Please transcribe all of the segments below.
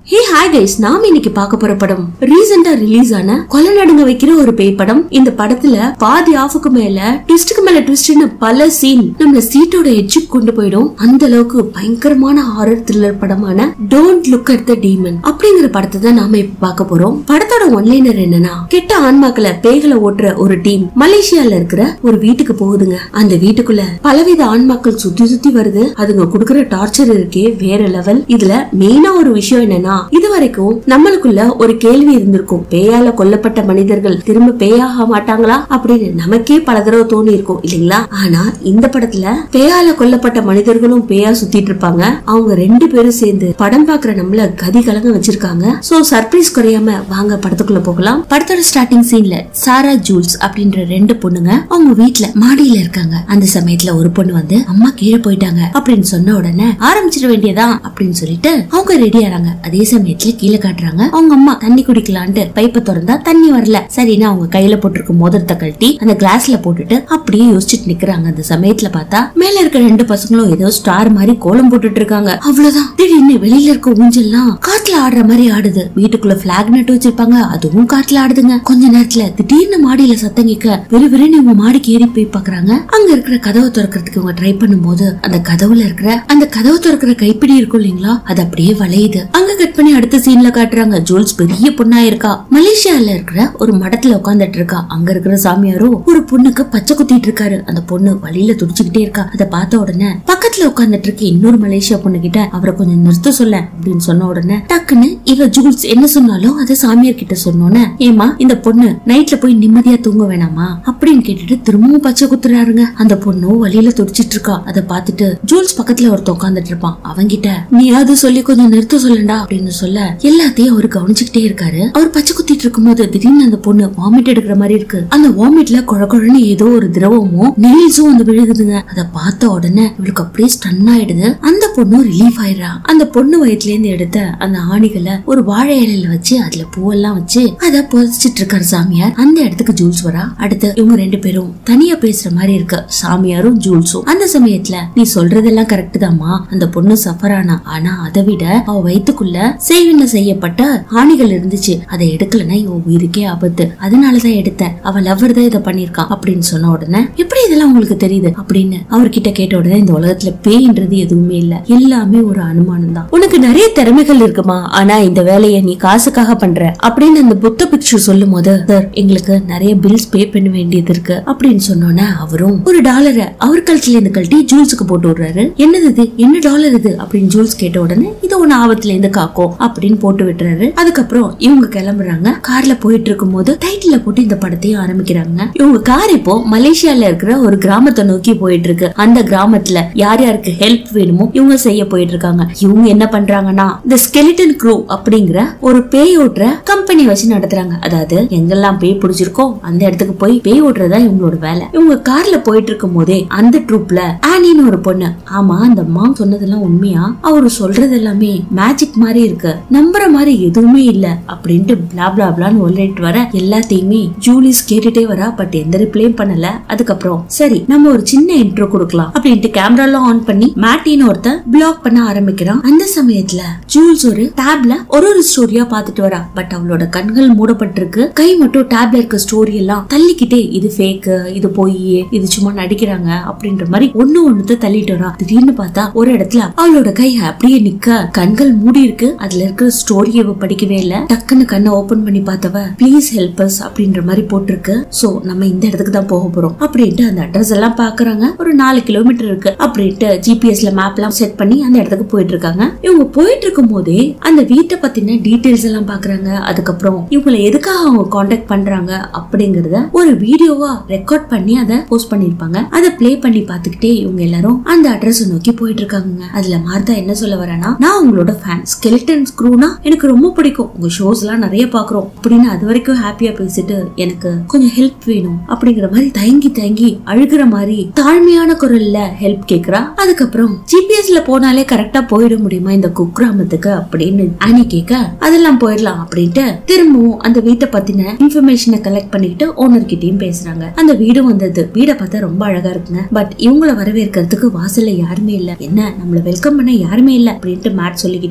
hey hi guys நாம இன்னைக்கு பார்க்க போற படம் ரீசெண்டா ரிலீஸ் ஆன கொலை நடுங்க வைக்கிற ஒரு பேய் படம் இந்த படத்துல பாதி ஆஃபுக்கு மேல ட்விஸ்டுக்கு மேல ட்விஸ்ட்னு பல சீன் நம்ம சீட்டோட எட்ஜுக்கு கொண்டு போயிடும் அந்த அளவுக்கு பயங்கரமான ஹாரர் த்ரில்லர் படமான don't look at the demon அப்படிங்கிற படத்தை தான் நாம இப்ப பார்க்க போறோம் படத்தோட ஒன்லைனர் என்னன்னா கெட்ட ஆன்மாக்களை பேய்களை ஓட்டுற ஒரு டீம் மலேசியால இருக்கிற ஒரு வீட்டுக்கு போகுதுங்க அந்த வீட்டுக்குள்ள பலவித ஆன்மாக்கள் சுத்தி சுத்தி வருது அதுங்க குடுக்கற டார்ச்சர் இருக்கே வேற லெவல் இதுல மெயினா ஒரு விஷயம் என்னன்னா இது வரைக்கும் நம்மளுக்குள்ள ஒரு கேள்வி இருந்திருக்கும் பேயால கொல்லப்பட்ட மனிதர்கள் திரும்ப பேயாக மாட்டாங்களா அப்படின்னு நமக்கே பல தடவை தோணி இருக்கும் இல்லைங்களா ஆனா இந்த படத்துல பேயால கொல்லப்பட்ட மனிதர்களும் பேயா சுத்திட்டு இருப்பாங்க அவங்க ரெண்டு பேரும் சேர்ந்து படம் பாக்குற நம்மள கதி கலங்க வச்சிருக்காங்க சோ சர்ப்ரைஸ் குறையாம வாங்க படத்துக்குள்ள போகலாம் படத்தோட ஸ்டார்டிங் சீன்ல சாரா ஜூல்ஸ் அப்படின்ற ரெண்டு பொண்ணுங்க அவங்க வீட்ல மாடியில இருக்காங்க அந்த சமயத்துல ஒரு பொண்ணு வந்து அம்மா கீழே போயிட்டாங்க அப்படின்னு சொன்ன உடனே ஆரம்பிச்சிட வேண்டியதா அப்படின்னு சொல்லிட்டு அவங்க ரெடி ஆறாங்க அதே சமயத்துல கீழே காட்டுறாங்க அவங்க அம்மா தண்ணி குடிக்கலான்ட்டு பைப்பை திறந்தா தண்ணி வரல சரின்னு அவங்க கையில போட்டிருக்க மோதிரத்தை கழட்டி அந்த கிளாஸ்ல போட்டுட்டு அப்படியே யோசிச்சுட்டு நிக்கிறாங்க அந்த சமயத்துல பார்த்தா மேல இருக்க ரெண்டு பசங்களும் ஏதோ ஸ்டார் மாதிரி கோலம் போட்டுட்டு இருக்காங்க அவ்வளவுதான் திடீர்னு வெளியில இருக்க ஊஞ்சல்லாம் காத்துல ஆடுற மாதிரி ஆடுது வீட்டுக்குள்ள பிளாக் நட்டு வச்சிருப்பாங்க அதுவும் காத்துல ஆடுதுங்க கொஞ்ச நேரத்துல திடீர்னு மாடியில சத்தம் கேட்க விறுவிறுன்னு இவங்க மாடிக்கு ஏறி போய் பாக்குறாங்க அங்க இருக்கிற கதவை திறக்கிறதுக்கு இவங்க ட்ரை பண்ணும்போது அந்த கதவுல இருக்கிற அந்த கதவு திறக்கிற கைப்பிடி இருக்கும் இல்லைங்களா அது அப்படியே வளையுது அங்க கட் பண்ணி அடுத்த சீன்ல காட்டுறாங்க ஜூல்ஸ் பெரிய பொண்ணா இருக்கா மலேசியால இருக்கிற ஒரு மடத்துல உட்காந்துட்டு இருக்கா அங்க இருக்கிற சாமியாரும் ஒரு பொண்ணுக்கு பச்சை குத்திட்டு இருக்காரு அந்த பொண்ணு வழியில துடிச்சுக்கிட்டே இருக்கா அதை பார்த்த உடனே பக்கத்துல உட்காந்துட்டு இருக்க இன்னொரு மலேசியா பொண்ணு கிட்ட அவரை கொஞ்சம் நிறுத்த சொல்ல அப்படின்னு சொன்ன உடனே டக்குன்னு இவ ஜூல்ஸ் என்ன சொன்னாலும் அதை சாமியார் கிட்ட சொன்னோன்னே ஏமா இந்த பொண்ணு நைட்ல போய் நிம்மதியா தூங்க வேணாமா அப்படின்னு கேட்டுட்டு திரும்பவும் பச்சை குத்துறாருங்க அந்த பொண்ணும் வழியில துடிச்சிட்டு இருக்கா அதை பார்த்துட்டு ஜூல்ஸ் பக்கத்துல ஒருத்தன் உட்காந்துட்டு இருப்பான் அவங்கிட்ட நீயாவது சொல்லி கொஞ்சம் நிறுத்த சொல்லண்டா அப்படின்னு சொல்ல எல்லாத்தையும் அவர் கவனிச்சுக்கிட்டே இருக்காரு அவர் பச்சை குத்திட்டு இருக்கும்போது திடீர்னு அந்த பொண்ணு வாமிட் எடுக்கிற மாதிரி இருக்கு அந்த வாமிட்ல குழ குழன்னு ஏதோ ஒரு திரவமும் நெயில்ஸும் வந்து விழுகுதுங்க அதை பார்த்த உடனே இவளுக்கு அப்படியே ஸ்டன் ஆயிடுது அந்த பொண்ணும் ரிலீஃப் ஆயிடுறா அந்த பொண்ணு வயிற்றுல இருந்து எடுத்த அந்த ஆணிகளை ஒரு வாழை இலையில வச்சு அதுல பூவெல்லாம் வச்சு அதை புதைச்சிட்டு இருக்காரு சாமியார் அந்த இடத்துக்கு ஜூல்ஸ் வரா அடுத்து இவங்க ரெண்டு பேரும் தனியா பேசுற மாதிரி இருக்கு சாமியாரும் ஜூல்ஸும் அந்த சமயத்துல நீ சொல்றதெல்லாம் கரெக்ட் தாம்மா அந்த பொண்ணு சஃபர் ஆனா ஆனா அதை விட அவ வயித்துக்குள்ள சேவின செய்யப்பட்ட ஆணிகள் இருந்துச்சு அதை எடுக்கலன்னா இவ உயிருக்கே ஆபத்து அதனாலதான் எடுத்தேன் அவ லவ்வர் தான் இதை பண்ணிருக்கான் அப்படின்னு சொன்ன உடனே எப்படி இதெல்லாம் உங்களுக்கு தெரியுது அப்படின்னு அவர்கிட்ட கேட்ட உடனே இந்த உலகத்துல பேய்ன்றது எதுவுமே இல்ல எல்லாமே ஒரு அனுமானம் தான் உனக்கு நிறைய திறமைகள் இருக்குமா ஆனா இந்த வேலையை நீ காசுக்காக பண்ற அப்படின்னு அந்த புத்த பிக்சர் சொல்லும் போது சார் எங்களுக்கு நிறைய பில்ஸ் பே பண்ண வேண்டியது இருக்கு அப்படின்னு சொன்னோன்னே அவரும் ஒரு டாலரை அவர் கழுத்துல இருந்து கழட்டி ஜூல்ஸுக்கு போட்டு விடுறாரு என்னது இது என்ன டாலர் இது அப்படின்னு ஜூல்ஸ் கேட்ட உடனே இது ஒன்னு ஆபத்துல இருந்து காக்கும் அப்படின்னு போட்டு விட்டுறாரு அதுக்கப்புறம் இவங்க கிளம்புறாங்க கார்ல போயிட்டு இருக்கும் போது டைட்டில போட்டு இந்த படத்தையும் ஆரம்பிக்கிறாங்க இவங்க கார் இப்போ மலேசியால இருக்கிற ஒரு கிராமத்தை நோக்கி போயிட்டு இருக்கு அந்த கிராமத்துல யார் யாருக்கு ஹெல்ப் வேணுமோ இவங்க செய்ய போயிட்டு இருக்காங்க இவங்க என்ன பண்றாங்கன்னா இந்த ஸ்கெலிட்டன் க்ரூ அப்படிங்கிற ஒரு பேய் ஓட்டுற கம்பெனி வச்சு நடத்துறாங்க அதாவது எங்கெல்லாம் பேய் பிடிச்சிருக்கோ அந்த இடத்துக்கு போய் பேய் ஓட்டுறதா இவங்களோட வேலை இவங்க கார்ல போயிட்டு இருக்கும் போதே அந்த ட்ரூப்ல ஆனின்னு ஒரு பொண்ணு ஆமா அந்த மாம் சொன்னதெல்லாம் உண்மையா அவரு சொல்றது எல்லாமே மேஜிக் மாதிரி இருக்கு நம்புற மாதிரி எதுவுமே இல்ல அப்படின்ட்டு பிளா பிளா பிளான்னு ஒல்லிட்டு வர எல்லாத்தையுமே ஜூலிஸ் கேட்டுட்டே வரா பட் எந்த ரிப்ளையும் பண்ணல அதுக்கப்புறம் சரி நம்ம ஒரு சின்ன இன்ட்ரோ கொடுக்கலாம் அப்படின்ட்டு கேமரா எல்லாம் ஆன் பண்ணி மேட்டின்னு ஒருத்தன் பிளாக் பண்ண ஆரம்பிக்கிறான் அந்த சமயத்துல ஜூல்ஸ் ஒரு டேப்ல ஒரு ஒரு ஸ்டோரியா பாத்துட்டு வரா பட் அவளோட கண்கள் மூடப்பட்டிருக்கு கை மட்டும் டேப்ல இருக்க ஸ்டோரி எல்லாம் தள்ளிக்கிட்டே இது ஃபேக் இது பொய் இது சும்மா நடிக்கிறாங்க அப்படின்ற மாதிரி ஒண்ணு ஒண்ணுத்த தள்ளிட்டு வரா திடீர்னு பார்த்தா ஒரு இடத்துல அவளோட கை அப்படியே நிக்க கண்கள் மூடி இருக்கு அதுல இருக்கிற ஸ்டோரி இவ படிக்கவே இல்ல டக்குன்னு கண்ணை ஓபன் பண்ணி பார்த்தவ ப்ளீஸ் ஹெல்ப் அஸ் அப்படின்ற மாதிரி போட்டிருக்கு சோ நம்ம இந்த இடத்துக்கு தான் போக போறோம் அப்படின்ட்டு அந்த அட்ரஸ் எல்லாம் பாக்குறாங்க ஒரு நாலு கிலோமீட்டர் இருக்கு அப்படின்ட்டு ஜிபிஎஸ்ல மேப் எல்லாம் செட் பண்ணி அந்த இடத்துக்கு போயிட்டு இருக்காங்க இவங்க போயிட்டு இருக்கும் போதே அந்த வீட்டை பத்தின டீடைல்ஸ் எல்லாம் பாக்குறாங்க அதுக்கப்புறம் இவங்களை எதுக்காக அவங்க காண்டாக்ட் பண்றாங்க அப்படிங்கறத ஒரு வீடியோவா ரெக்கார்ட் பண்ணி அதை போஸ்ட் பண்ணிருப்பாங்க அதை ப்ளே பண்ணி பார்த்துக்கிட்டே இவங்க எல்லாரும் அந்த அட்ரஸ் நோக்கி போயிட்டு இருக்காங்க அதுல மார்த்தா என்ன சொல்ல வரேன்னா நான் உங்களோட ஃபேன் ஸ்கெலிட்டன் ஸ்க்ரூனா எனக்கு ரொம்ப பிடிக்கும் உங்க ஷோஸ் எல்லாம் நிறைய பாக்குறோம் அப்படின்னு அது வரைக்கும் ஹாப்பியா பேசிட்டு எனக்கு கொஞ்சம் ஹெல்ப் வேணும் அப்படிங்கிற மாதிரி தயங்கி தயங்கி அழுகிற மாதிரி தாழ்மையான குரல்ல ஹெல்ப் கேக்குறா அதுக்கப்புறம் ஜிபிஎஸ்ல போனாலே கரெக்டா போயிட முடியுமா இந்த குக்கிராமத்துக்கு அப்படின்னு ஆனி கேட்க அதெல்லாம் போயிடலாம் அப்படின்ட்டு திரும்பவும் அந்த வீட்டை பத்தின இன்ஃபர்மேஷனை கலெக்ட் பண்ணிக்கிட்டு ஓனர் கிட்டயும் பேசுறாங்க அந்த வீடும் வந்தது வீடை பார்த்தா ரொம்ப அழகா இருக்குங்க பட் இவங்கள வரவேற்கிறதுக்கு வாசல்ல யாருமே இல்ல என்ன நம்மள வெல்கம் பண்ண யாருமே இல்ல அப்படின்ட்டு மேட் சொல்லிக்கிட்டே எல்லா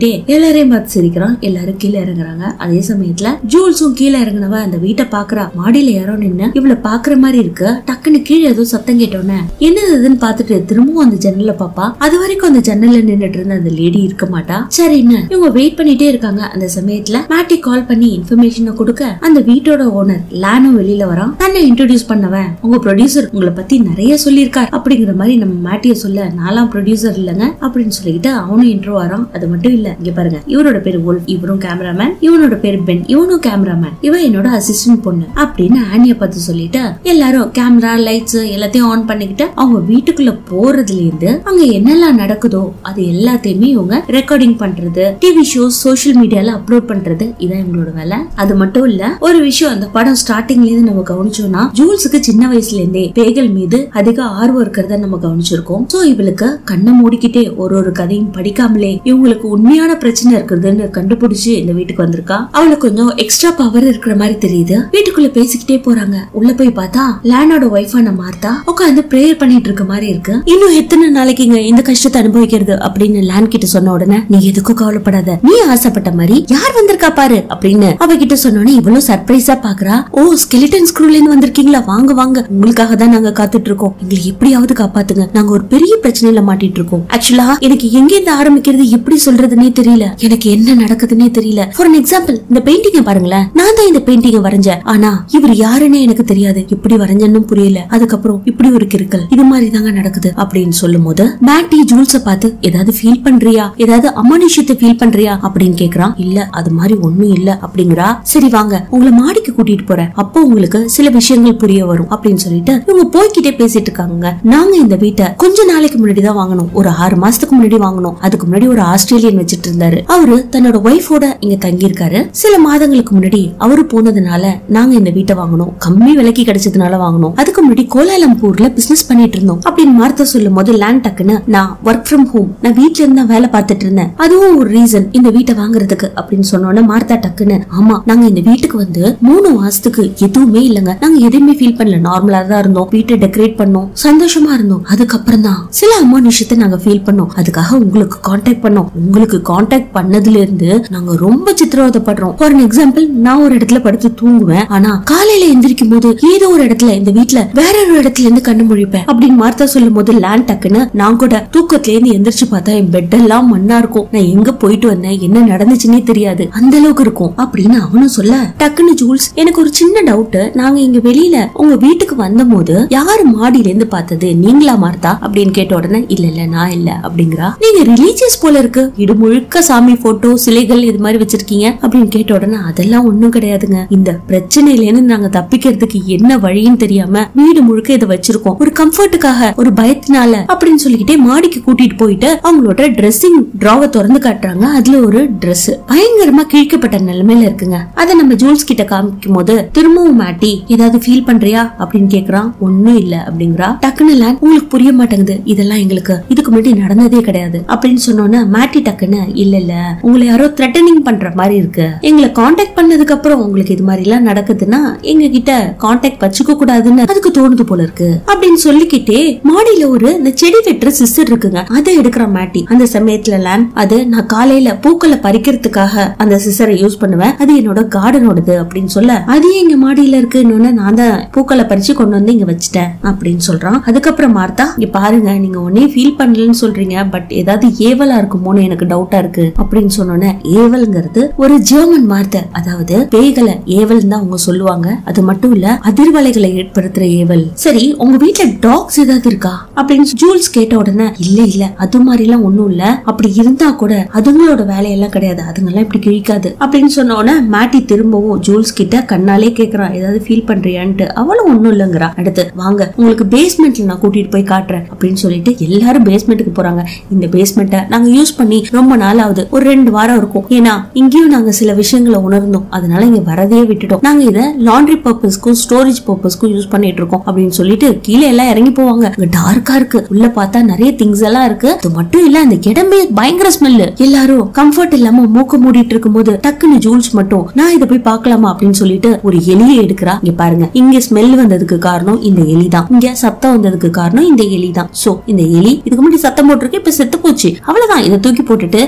எல்லாரையும் பார்த்து சிரிக்கிறான் எல்லாரும் கீழே இறங்குறாங்க அதே சமயத்துல ஜூல்ஸும் கீழே இறங்குனவ அந்த வீட்டை பாக்குறா மாடியில யாரோ நின்னு இவள பாக்குற மாதிரி இருக்கு டக்குன்னு கீழே ஏதோ சத்தம் கேட்டோன்னே என்னது இதுன்னு பாத்துட்டு திரும்பவும் அந்த ஜன்னல பாப்பா அது வரைக்கும் அந்த ஜன்னல்ல நின்னுட்டு இருந்த அந்த லேடி இருக்க மாட்டா சரின்னு இவங்க வெயிட் பண்ணிட்டே இருக்காங்க அந்த சமயத்துல மேட்டி கால் பண்ணி இன்ஃபர்மேஷனை கொடுக்க அந்த வீட்டோட ஓனர் லானும் வெளியில வரான் தன்னை இன்ட்ரோடியூஸ் பண்ணவன் உங்க ப்ரொடியூசர் உங்களை பத்தி நிறைய சொல்லியிருக்கார் அப்படிங்கிற மாதிரி நம்ம மேட்டிய சொல்ல நாலாம் ப்ரொடியூசர் இல்லங்க அப்படின்னு சொல்லிட்டு அவனும் இன்ட்ரோ வரான் அது மட்டும் இல்ல இங்க பாருங்க இவரோட பேர் wolf இவரும் கேமராமேன் இவனோட பேர் பென் இவனும் கேமராமேன் இவன் என்னோட அசிஸ்டன்ட் பொண்ணு அப்படின்னு ஆனிய பார்த்து சொல்லிட்டு எல்லாரும் கேமரா லைட்ஸ் எல்லாத்தையும் ஆன் பண்ணிக்கிட்டு அவங்க வீட்டுக்குள்ள போறதுல இருந்து அங்க என்னெல்லாம் நடக்குதோ அது எல்லாத்தையுமே இவங்க ரெக்கார்டிங் பண்றது டிவி ஷோஸ் சோஷியல் மீடியால அப்லோட் பண்றது இதான் இவங்களோட வேலை அது மட்டும் இல்ல ஒரு விஷயம் அந்த படம் ஸ்டார்டிங்ல இருந்து நம்ம கவனிச்சோம்னா ஜூல்ஸுக்கு சின்ன வயசுல இருந்தே பேய்கள் மீது அதிக ஆர்வம் இருக்கிறத நம்ம கவனிச்சிருக்கோம் சோ இவளுக்கு கண்ணை மூடிக்கிட்டே ஒரு ஒரு கதையும் படிக்காமலே இவங்களுக்கு உண்மையான பிரச்சனை இருக்குதுன்னு கண்டுபிடிச்சு இந்த வீட்டுக்கு வந்திருக்கா அவளுக்கு கொஞ்சம் எக்ஸ்ட்ரா பவர் இருக்கிற மாதிரி தெரியுது வீட்டுக்குள்ள பேசிக்கிட்டே போறாங்க உள்ள போய் பார்த்தா லேனோட ஒய்ஃபான மார்த்தா உட்காந்து பிரேயர் பண்ணிட்டு இருக்க மாதிரி இருக்கு இன்னும் எத்தனை நாளைக்கு இங்க இந்த கஷ்டத்தை அனுபவிக்கிறது அப்படின்னு லேன் கிட்ட சொன்ன உடனே நீ எதுக்கும் கவலைப்படாத நீ ஆசைப்பட்ட மாதிரி யார் வந்திருக்கா பாரு அப்படின்னு அவகிட்ட சொன்னோடனே இவ்வளவு சர்ப்ரைஸா பாக்குறா ஓ ஸ்கெலிட்டன் ஸ்க்ரூல இருந்து வந்திருக்கீங்களா வாங்க வாங்க உங்களுக்காக தான் நாங்க காத்துட்டு இருக்கோம் எங்களை எப்படியாவது காப்பாத்துங்க நாங்க ஒரு பெரிய பிரச்சனையில மாட்டிட்டு இருக்கோம் ஆக்சுவலா எனக்கு எங்க இருந்து ஆரம்பிக்கிறது எப்படி சொல்றதுன்னே தெரியல எனக்கு என்ன நடக்குதுன்னே தெரியல ஃபார் an எக்ஸாம்பிள் இந்த பெயிண்டிங்க பாருங்களேன் நான் தான் இந்த பெயிண்டிங்க வரைஞ்சேன் ஆனா இவர் யாருன்னே எனக்கு தெரியாது எப்படி வரைஞ்சேன்னு புரியல அதுக்கப்புறம் இப்படி ஒரு கிறுக்கல் இது மாதிரி தாங்க நடக்குது அப்படின்னு சொல்லும் போது மேட்டி ஜூல்ஸ பார்த்து ஏதாவது ஃபீல் பண்றியா ஏதாவது அமானுஷ்யத்தை ஃபீல் பண்றியா அப்படின்னு கேக்குறான் இல்ல அது மாதிரி ஒண்ணும் இல்ல அப்படிங்கிறா சரி வாங்க உங்களை மாடிக்கு கூட்டிட்டு போறேன் அப்போ உங்களுக்கு சில விஷயங்கள் புரிய வரும் அப்படின்னு சொல்லிட்டு இவங்க போய்கிட்டே பேசிட்டு இருக்காங்க நாங்க இந்த வீட்டை கொஞ்ச நாளைக்கு முன்னாடி தான் வாங்கணும் ஒரு ஆறு மாசத்துக்கு முன்னாடி வாங்கணும் அதுக்கு முன்னாடி ஒரு ஆஸ்திரேலியன் வச்சிட்டு இருந்தாரு அவரு தன்னோட ஒய்ஃபோட இங்க தங்கி இருக்காரு சில மாதங்களுக்கு முன்னாடி அவரு போனதுனால நாங்க இந்த வீட்டை வாங்கணும் கம்மி விலைக்கு கிடைச்சதுனால வாங்கணும் அதுக்கு முன்னாடி கோலாலம்பூர்ல பிசினஸ் பண்ணிட்டு இருந்தோம் அப்படின்னு மார்த்தா சொல்லும் போது லேண்ட் டக்குன்னு நான் ஒர்க் ஃப்ரம் ஹோம் நான் வீட்ல இருந்து தான் வேலை பார்த்துட்டு இருந்தேன் அதுவும் ஒரு ரீசன் இந்த வீட்டை வாங்குறதுக்கு அப்படின்னு சொன்னோன்னே மார்த்தா டக்குன்னு ஆமா நாங்க இந்த வீட்டுக்கு வந்து மூணு மாசத்துக்கு எதுவுமே இல்லைங்க நாங்க எதுவுமே ஃபீல் பண்ணல நார்மலா தான் இருந்தோம் வீட்டை டெக்கரேட் பண்ணோம் சந்தோஷமா இருந்தோம் அதுக்கப்புறம் தான் சில அமானுஷத்தை நாங்க ஃபீல் பண்ணோம் அதுக்காக உங்களுக்கு காண்டாக்ட் பண்ணோம் உங்களுக்கு காண்டாக்ட் பண்ணதுல இருந்து நாங்க ரொம்ப சித்திரவதைப்படுறோம் ஃபார் எக்ஸாம்பிள் நான் ஒரு இடத்துல படுத்து தூங்குவேன் ஆனா காலையில எந்திரிக்கும் போது ஏதோ ஒரு இடத்துல இந்த வீட்ல வேற ஒரு இடத்துல இருந்து கண்ணு முழிப்பேன் அப்படின்னு மார்த்தா சொல்லும் போது லேண்ட் டக்குன்னு நான் கூட தூக்கத்துல இருந்து எந்திரிச்சு பார்த்தா என் பெட் எல்லாம் மண்ணா இருக்கும் நான் எங்க போயிட்டு வந்தேன் என்ன நடந்துச்சுன்னே தெரியாது அந்த அளவுக்கு இருக்கும் அப்படின்னு அவனும் சொல்ல டக்குன்னு ஜூல்ஸ் எனக்கு ஒரு சின்ன டவுட் நாங்க இங்க வெளியில உங்க வீட்டுக்கு வந்த போது யாரு மாடியில இருந்து பார்த்தது நீங்களா மார்த்தா அப்படின்னு கேட்ட உடனே இல்ல இல்ல நான் இல்ல அப்படிங்கிறா நீங்க ரிலீஜியஸ் போல இருக்கு இடு முழுக்க சாமி போட்டோ சிலைகள் இது மாதிரி வச்சிருக்கீங்க அப்படின்னு கேட்ட உடனே அதெல்லாம் ஒண்ணும் கிடையாதுங்க இந்த பிரச்சனையில இருந்து நாங்க தப்பிக்கிறதுக்கு என்ன வழின்னு தெரியாம வீடு முழுக்க இதை வச்சிருக்கோம் ஒரு கம்ஃபர்ட்டுக்காக ஒரு பயத்தினால அப்படின்னு சொல்லிக்கிட்டே மாடிக்கு கூட்டிட்டு போயிட்டு அவங்களோட ட்ரெஸ்ஸிங் டிராவை திறந்து காட்டுறாங்க அதுல ஒரு Dress பயங்கரமா கிழிக்கப்பட்ட நிலைமையில இருக்குங்க அத நம்ம ஜூல்ஸ் கிட்ட காமிக்கும் போது திரும்பவும் மாட்டி ஏதாவது ஃபீல் பண்றியா அப்படின்னு கேக்குறான் ஒண்ணும் இல்ல அப்படிங்கிறா டக்குன்னு லேண்ட் உங்களுக்கு புரிய மாட்டேங்குது இதெல்லாம் எங்களுக்கு இதுக்கு முன்னாடி நடந்ததே கிடையாது அப்படின்னு சொன்னோன்னே மாட்டி டக்குன்னு இல்ல இல்ல உங்களை யாரோ த்ரெட்டனிங் பண்ற மாதிரி இருக்கு எங்களை காண்டாக்ட் பண்ணதுக்கு அப்புறம் உங்களுக்கு இது மாதிரி எல்லாம் நடக்குதுன்னா எங்க கிட்ட காண்டாக்ட் வச்சுக்க கூடாதுன்னு அதுக்கு தோணுது போல இருக்கு அப்படின்னு சொல்லிக்கிட்டே மாடியில ஒரு இந்த செடி வெட்டுற சிஸ்டர் இருக்குங்க அதை எடுக்கிற மாட்டி அந்த சமயத்துல லேண்ட் அது நான் காலையில பூக்களை பறிக்கிறதுக்காக அந்த சிசரை யூஸ் பண்ணுவேன் அது என்னோட கார்டனோடது அப்படின்னு சொல்ல அது எங்க மாடியில இருக்குன்னு நான் தான் பூக்களை பறிச்சு கொண்டு வந்து இங்க வச்சுட்டேன் அப்படின்னு சொல்றான் அதுக்கப்புறம் மார்த்தா இங்க பாருங்க நீங்க ஒன்னே ஃபீல் பண்ணலன்னு சொல்றீங்க பட் ஏதாவது ஏவலா இருக்குமோன்னு எனக்கு டவுட்டா இருக்கு அப்படின்னு சொன்னோன்னே ஏவல்ங்கிறது ஒரு ஜெர்மன் வார்த்தை அதாவது பேய்களை ஏவல் தான் அவங்க சொல்லுவாங்க அது மட்டும் இல்ல அதிர்வலைகளை ஏற்படுத்துற ஏவல் சரி உங்க வீட்ல டாக்ஸ் ஏதாவது இருக்கா அப்படின்னு ஜூல்ஸ் கேட்ட உடனே இல்ல இல்ல அது மாதிரி எல்லாம் ஒண்ணும் இல்ல அப்படி இருந்தா கூட அதுங்களோட வேலையெல்லாம் கிடையாது அதுங்கெல்லாம் இப்படி கிழிக்காது அப்படின்னு சொன்ன உடனே மாட்டி திரும்பவும் ஜூல்ஸ் கிட்ட கண்ணாலே கேக்குறான் ஏதாவது ஃபீல் பண்றியான்ட்டு அவளும் ஒண்ணும் இல்லைங்கிறா அடுத்து வாங்க உங்களுக்கு பேஸ்மெண்ட்ல நான் கூட்டிட்டு போய் காட்டுறேன் அப்படின்னு சொல்லிட்டு எல்லாரும் பேஸ்மெண்ட்டுக்கு போறாங்க இந்த பேஸ்மெண்ட்டை நாங்க யூஸ் பண்ணி ரொம்ப நாள் ஆகுது ஒரு ரெண்டு வாரம் இருக்கும் ஏன்னா இங்கேயும் நாங்க சில விஷயங்களை உணர்ந்தோம் அதனால இங்க வரதையே விட்டுட்டோம் நாங்க இத லாண்ட்ரி பர்பஸ்க்கும் ஸ்டோரேஜ் பர்பஸ்க்கும் யூஸ் பண்ணிட்டு இருக்கோம் அப்படின்னு சொல்லிட்டு கீழே எல்லாம் இறங்கி போவாங்க அங்க டார்க்கா இருக்கு உள்ள பார்த்தா நிறைய திங்ஸ் எல்லாம் இருக்கு அது மட்டும் இல்ல அந்த இடமே பயங்கர ஸ்மெல் எல்லாரும் கம்ஃபர்ட் இல்லாம மூக்க மூடிட்டு இருக்கும்போது டக்குன்னு ஜூல்ஸ் மட்டும் நான் இதை போய் பார்க்கலாமா அப்படின்னு சொல்லிட்டு ஒரு எலியை எடுக்கிறா இங்க பாருங்க இங்க ஸ்மெல் வந்ததுக்கு காரணம் இந்த எலி தான் இங்க சத்தம் வந்ததுக்கு காரணம் இந்த எலி தான் சோ இந்த எலி இதுக்கு முன்னாடி சத்தம் போட்டிருக்கு இப்ப செத்து போச்சு அவ்வளவுதான் இதை தூக்கி போட்டுட்டு உங்க பிரம்ம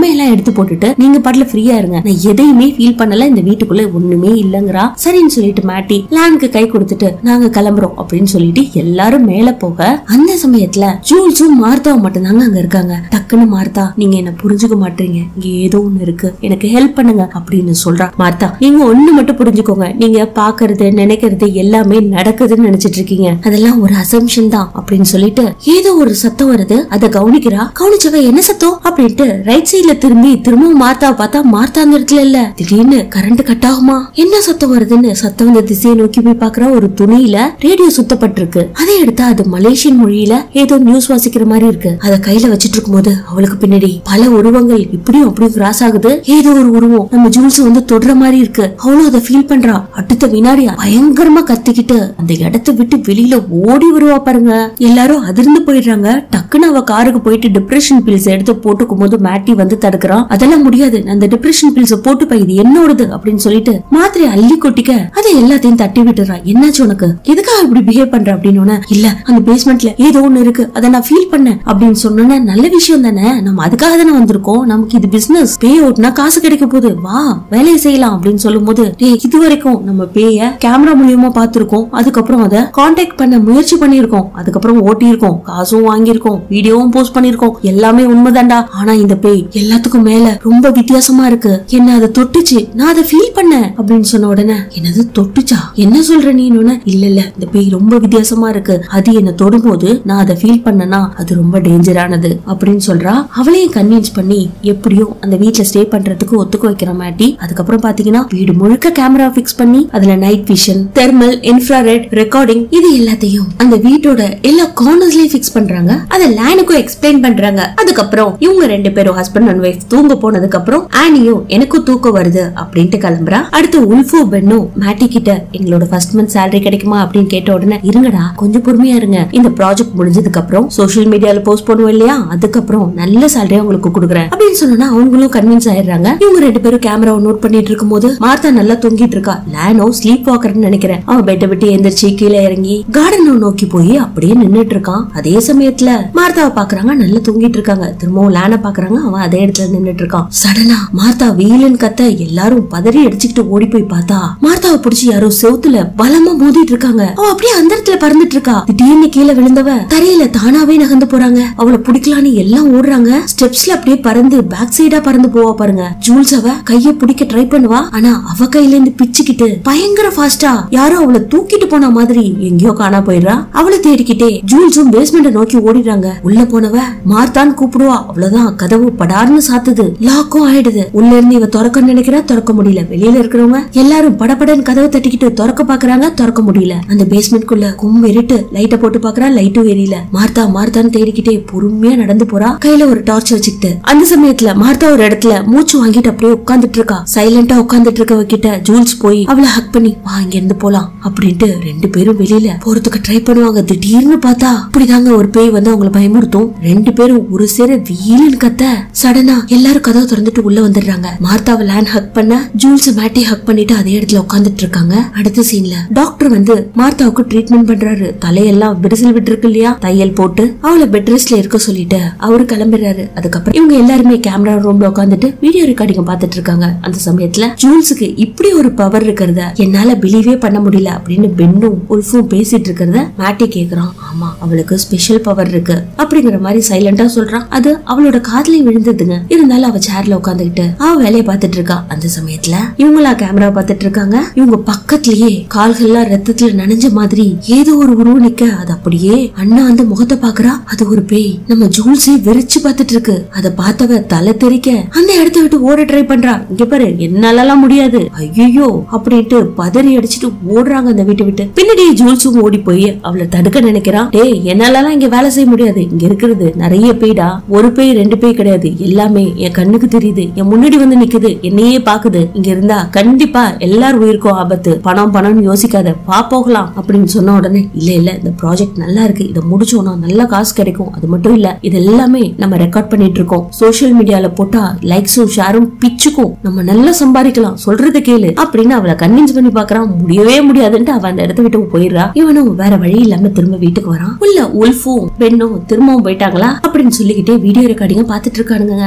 பொம்மையெல்லாம் எடுத்து போட்டுட்டு நீங்க பாட்டுல ஃப்ரீயா இருங்க நான் எதையுமே ஃபீல் பண்ணல இந்த வீட்டுக்குள்ள ஒண்ணுமே இல்லங்கறா சரின்னு சொல்லிட்டு மாட்டி லேண்ட்க்கு கை கொடுத்துட்டு நாங்க கிளம்புறோம் அப்படின்னு சொல்லிட்டு எல்லாரும் மேல போக அந்த சமயத்துல ஜூல்ஸும் மார்த்தாவும் மட்டும்தாங்க அங்க இருக்காங்க டக்குன்னு மார்த்தா நீங்க என்ன புரிஞ்சுக்க மாட்டீங்க இங்க ஏதோ ஒண்ணு இருக்கு எனக்கு ஹெல்ப் பண்ணுங்க அப்படின்னு சொல்றா மார்த்தா நீங்க ஒண்ணு மட்டும் புரிஞ்சுக்கோங்க நீங்க பாக்குறது நினைக்கிறது எல்லாமே நடக்குதுன்னு நினைச்சிட்டு இருக்கீங்க அதெல்லாம் ஒரு அசம்ஷன் தான் அப்படின்னு சொல்லிட்டு ஏதோ ஒரு சத்தம் வருது அத கவனிக்கிறா கவனிச்சவ என்ன சத்தம் அப்படின்ட்டு ரைட் சைடுல திரும்பி திரும்பவும் மார்த்தாவை பார்த்தா மார்த்தா அந்த இடத்துல இல்ல திடீர்னு கரண்ட் கட் ஆகுமா என்ன சத்தம் வருதுன்னு சத்தம் வந்த திசையை நோக்கி போய் பாக்குறா ஒரு துணியில ரேடியோ சுத்தப்பட்டிருக்கு அதை எடுத்தா அது மலேசியன் மொழியில ஏதோ நியூஸ் வாசிக்கிற மாதிரி இருக்கு அத கையில வச்சிட்டு இருக்கும்போது அவளுக்கு பின்னாடி பல உருவங்கள் இப்படியும் அப்படியும் கிராஸ் ஆகுது ஏதோ ஒரு உருவம் நம்ம ஜூல்ஸ் வந்து தொடுற மாதிரி இருக்கு அவளும் அதை ஃபீல் பண்றா அடுத்த வினாடி பயங்கரமா கத்திக்கிட்டு அந்த இடத்தை விட்டு வெளியில ஓடி வருவா பாருங்க எல்லாரும் அதிர்ந்து போயிடுறாங்க டக்குன்னு அவ காருக்கு போயிட்டு டிப்ரெஷன் பில்ஸ் எடுத்து போட்டுக்கும் போது மேட்டி வந்து தடுக்கிறான் அதெல்லாம் முடியாது நான் அந்த டிப்ரெஷன் பில்ஸ் போட்டுப்ப இது என்னோடது அப்படின்னு சொல்லிட்டு மாத்திரை அள்ளி கொட்டிக்க அதை எல்லாத்தையும் தட்டி விட்டுறா என்னாச்சு உனக்கு எதுக்காக இப்படி பிஹேவ் பண்ற அப்படின்னு உடனே, இல்ல அந்த பேஸ்மெண்ட்ல ஏதோ ஒண்ணு இருக்கு அதை நான் ஃபீல் பண்ணேன் அப்படின்னு சொன்னோன்னே நல்ல விஷயம் தானே நம்ம அதுக்காக தானே வந்திருக்கோம் நமக்கு இது பிசினஸ் பே அவுட்னா காசு கிடைக்க போகுது வா வேலையை செய்யலாம் அப்படின்னு சொல்லும் போது டேய் இது வரைக்கும் நம்ம பேய கேமரா மூலியமா பார்த்திருக்கோம் அதுக்கப்புறம் அதை காண்டாக்ட் பண்ண முயற்சி பண்ணிருக்கோம் அதுக்கப்புறம் ஓட்டி இருக்கோம் காசும் வாங்கியிருக்கோம் வீடியோவும் போஸ்ட் பண்ணிருக்கோம் எல்லாமே உண்மைதான்டா ஆனா இந்த பேய் எல்லாத்துக்கும் மேல ரொம்ப வித்தியாசமா இருக்கு என்ன அதை தொட்டுச்சு நான் அதை ஃபீல் பண்ணேன் அப்படின்னு சொன்ன உடனே என்னது தொட்டுச்சா என்ன சொல்ற நீ இல்ல இல்ல இந்த பேய் ரொம்ப வித்தியாசமா இருக்கு அது என்ன தொடும்போது நான் அதை ஃபீல் பண்ணனா அது ரொம்ப டேஞ்சரானது அப்படின்னு சொல்றா அவளையும் கன்வின்ஸ் பண்ணி எப்படியோ அந்த வீட்ல ஸ்டே பண்றதுக்கு ஒத்துக்க வைக்கிற மாட்டி அதுக்கப்புறம் பாத்தீங்கன்னா வீடு முழுக்க கேமரா பிக்ஸ் பண்ணி அதுல night vision thermal infrared recording இது எல்லாத்தையும் அந்த வீட்டோட எல்லா கார்னர்ஸ்லயும் ஃபிக்ஸ் பண்றாங்க அத லேனுக்கும் எக்ஸ்பிளைன் பண்றாங்க அதுக்கப்புறம் இவங்க ரெண்டு பேரும் ஹஸ்பண்ட் அண்ட் ஒய்ஃப் தூங்க போனதுக்கு அப்புறம் ஆனியும் எனக்கும் தூக்கம் வருது அப்படின்ட்டு கிளம்புறா அடுத்து உல்ஃபோ பென்னும் மேட்டி கிட்ட எங்களோட ஃபர்ஸ்ட் மந்த் salary கிடைக்குமா அப்படின்னு கேட்ட உடனே இருங்கடா கொஞ்சம் பொறுமையா இருங்க இந்த ப்ராஜெக்ட் முடிஞ்சதுக்கு அப்புறம் சோஷியல் மீடியால போஸ்ட் பண்ணுவோம் இல்லையா அதுக்கப்புறம் நல்ல சேலரி உங்களுக்கு கொடுக்குறேன் அப்படின்னு சொன்னா அவங்களும் கன்வின்ஸ் ஆயிடுறாங்க இவங்க ரெண்டு பேரும் கேமராவை நோட் பண்ணிட்டு இருக்கும்போது மார்த்தா நல்லா தொங்கிட்டு இருக்கா லேனோ ஸ்லீப் வாக்கர்னு நினைக்கிறேன் அவன் பெட்டை விட்டு எந்திரிச்சு கீழே இறங்கி கார்டனை நோக்கி போய் அப்படியே நின்னுட்டு இருக்கான் அதே சமயத்துல மார்த்தாவை பாக்குறாங்க நல்லா தூங்கிட்டு இருக்காங்க திரும்பவும் லேனை பாக்குறாங்க அவன் அதே இடத்துல நின்னுட்டு இருக்கான் சடனா மார்த்தா வீலன் கத்த எல்லாரும் பதறி அடிச்சுக்கிட்டு ஓடி போய் பார்த்தா மார்த்தாவை பிடிச்சி யாரோ செவுத்துல பலமா மோதிட்டு இருக்காங்க அவ அப்படியே அந்த இடத்துல பறந்துட்டு இருக்கா திடீர்னு கீழே விழுந்தவ தரையில தானாவே நகர்ந்து போறாங்க அவளை பிடிக்கலான்னு எல்லாம் ஓடுறாங்க ஸ்டெப்ஸ்ல அப்படியே பறந்து பேக் சைடா பறந்து போவா பாருங்க ஜூல்ஸ் அவ கைய பிடிக்க ட்ரை பண்ணுவா ஆனா அவ கையில இருந்து பிச்சுக்கிட்டு பயங்கர ஃபாஸ்டா யாரோ அவளை தூக்கிட்டு போன மாதிரி எங்கேயோ காணா போயிடுறா அவளை தேடிக்கிட்டே ஜூல்ஸும் பேஸ்மெண்ட நோக்கி ஓடிடுறாங்க உள்ள போனவ மார்த்தான் கூப்பிடுவா அவ்வளவுதான் கதவு படார்னு சாத்துது லாக்கும் ஆயிடுது உள்ள இருந்து இவ திறக்க நினைக்கிறா திறக்க முடியல வெளியில இருக்கிறவங்க எல்லாரும் படபடன்னு கதவை தட்டிக்கிட்டு திறக்க பாக்குறாங்க திறக்க முடியல அந்த பேஸ்மெண்ட்குள்ள கும் இருட்டு லைட்ட போட்டு பாக்குறா லைட்டும் எரியல மார்த்தா மார்த்தான்னு தேடிக்கிட்டே பொறுமையா நடந்து போறா கையில ஒரு டார்ச் வச்சுக்கிட்டு அந்த சமயத்துல மார்த்தா ஒரு இடத்துல மூச்சு வாங்கிட்டு அப்படியே உட்கார்ந்துட்டு இருக்கா சைலண்டா உட்கார்ந்துட்டு இருக்கவ கிட்ட ஜூல்ஸ் போய் அவளை ஹக் பண்ணி வா இங்க இருந்து போலாம் அப்படின்ட்டு ரெண்டு பேரும் வெளியில போறதுக்கு ட்ரை பண்ணுவாங்க திடீர்னு பார்த்தா அப்படிதாங்க ஒரு பேய் வந்து அவங்கள பயமுறுத்தும் ரெண்டு பேரும் ஒரு சேர வீலன் கத்த சடனா எல்லாரும் கதவை திறந்துட்டு உள்ள வந்துடுறாங்க மார்த்தாவை லேன் ஹக் பண்ண ஜூல்ஸ் மேட்டி ஹக் பண்ணிட்டு அதே இடத்துல உட்கார்ந்துட்டு இருக்காங்க அடுத்த சீன்ல டாக்டர் வந்து மார்த்தாவுக்கு ட்ரீட்மெண்ட் பண்றாரு தலையெல்லாம் விரிசல் விட்டுருக்கு இல்லையா தையல் போட்டு அவளை பெட் ரெஸ்ட்ல இருக்க சொல்லிட்டு அவரு கிளம்பிடுறாரு அதுக்கப்புறம் இவங்க எல்லாருமே கேமரா ரூம்ல உட்காந்துட்டு வீடியோ ரெக்கார்டிங் பார்த்துட்டு இருக்காங்க அந்த சமயத்துல ஜூல்ஸுக்கு இப்படி ஒரு பவர் இருக்கிறத என்னால பிலீவே பண்ண முடியல அப்படின்னு பென்னும் உல்ஃபும் பேசிட்டு இருக்கிறத மேட்டி கேக்குறான் ஆமா அவளுக்கு ஸ்பெஷல் பவர் இருக்கு அப்படிங்கிற மாதிரி சைலண்டா சொல்றான் அது அவளோட காதுலயும் விழுந்ததுங்க இருந்தாலும் அவ சேர்ல உட்காந்துக்கிட்டு அவ வேலையை பார்த்துட்டு இருக்கா அந்த சமயத்துல இவங்களா கேமரா பார்த்துட்டு இருக்காங்க இவங்க பக்கத்துலயே கால்கள்லாம் ரத்தத்துல நனைஞ்ச மாதிரி ஏதோ ஒரு உருவம் நிக்க அது அப்படியே அண்ணா அந்த முகத்தை பாக்குறா அது ஒரு பேய் நம்ம ஜூல்ஸே வெறிச்சு பார்த்துட்டு இருக்கு அத பார்த்தவ தலை தெறிக்க அந்த இடத்த விட்டு ஓட ட்ரை பண்றா இங்க பாரு என்னாலலாம் முடியாது ஐயோ அப்படின்ட்டு பதறி அடிச்சிட்டு ஓடுறாங்க அந்த வீட்டை விட்டு பின்னாடி ஜூல்ஸும் ஓடி போய் அவளை தடுக்க நினைக்கிறான் டேய் என்னாலலாம் இங்க வேலை செய்ய முடியாது இங்க இருக்கிறது நிறைய பேய்டா ஒரு பேய் ரெண்டு பேய் கிடையாது எல்லாமே என் கண்ணுக்கு தெரியுது என் முன்னாடி வந்து நிக்குது என்னையே பாக்குது இங்க இருந்தா கண்டிப்பா எல்லார் உயிருக்கும் ஆபத்து பணம் பணம்னு யோசிக்காத வா போகலாம் அப்படின்னு சொன்ன உடனே இல்ல இல்ல இந்த ப்ராஜெக்ட் நல்லா இருக்கு இதை முடிச்சோம்னா நல்ல காசு கிடைக்கும் அது மட்டும் இல்ல இது எல்லாமே நம்ம ரெக்கார்ட் பண்ணிட்டு இருக்கோம் சோஷியல் மீடியால போட்டா லைக்ஸும் ஷேரும் பிச்சுக்கும் நம்ம நல்லா சம்பாதிக்கலாம் சொல்றத கேளு அப்படின்னு அவளை கன்வின்ஸ் பண்ணி பாக்குறான் முடியவே முடியாதுன்ட்டு அவ அந்த இடத்த விட்டு போயிடுறா இவனும் வேற வழி இல்லாம திரும்ப வீட்டுக்கு வரான் உள்ள உல்ஃபும் பெண்ணும் திரும்பவும் போயிட்டாங்களா அப்படின்னு சொல்லிக்கிட்டே வீடியோ ரெக்கார்டிங்க பாத்துட்டு இருக்கானுங்க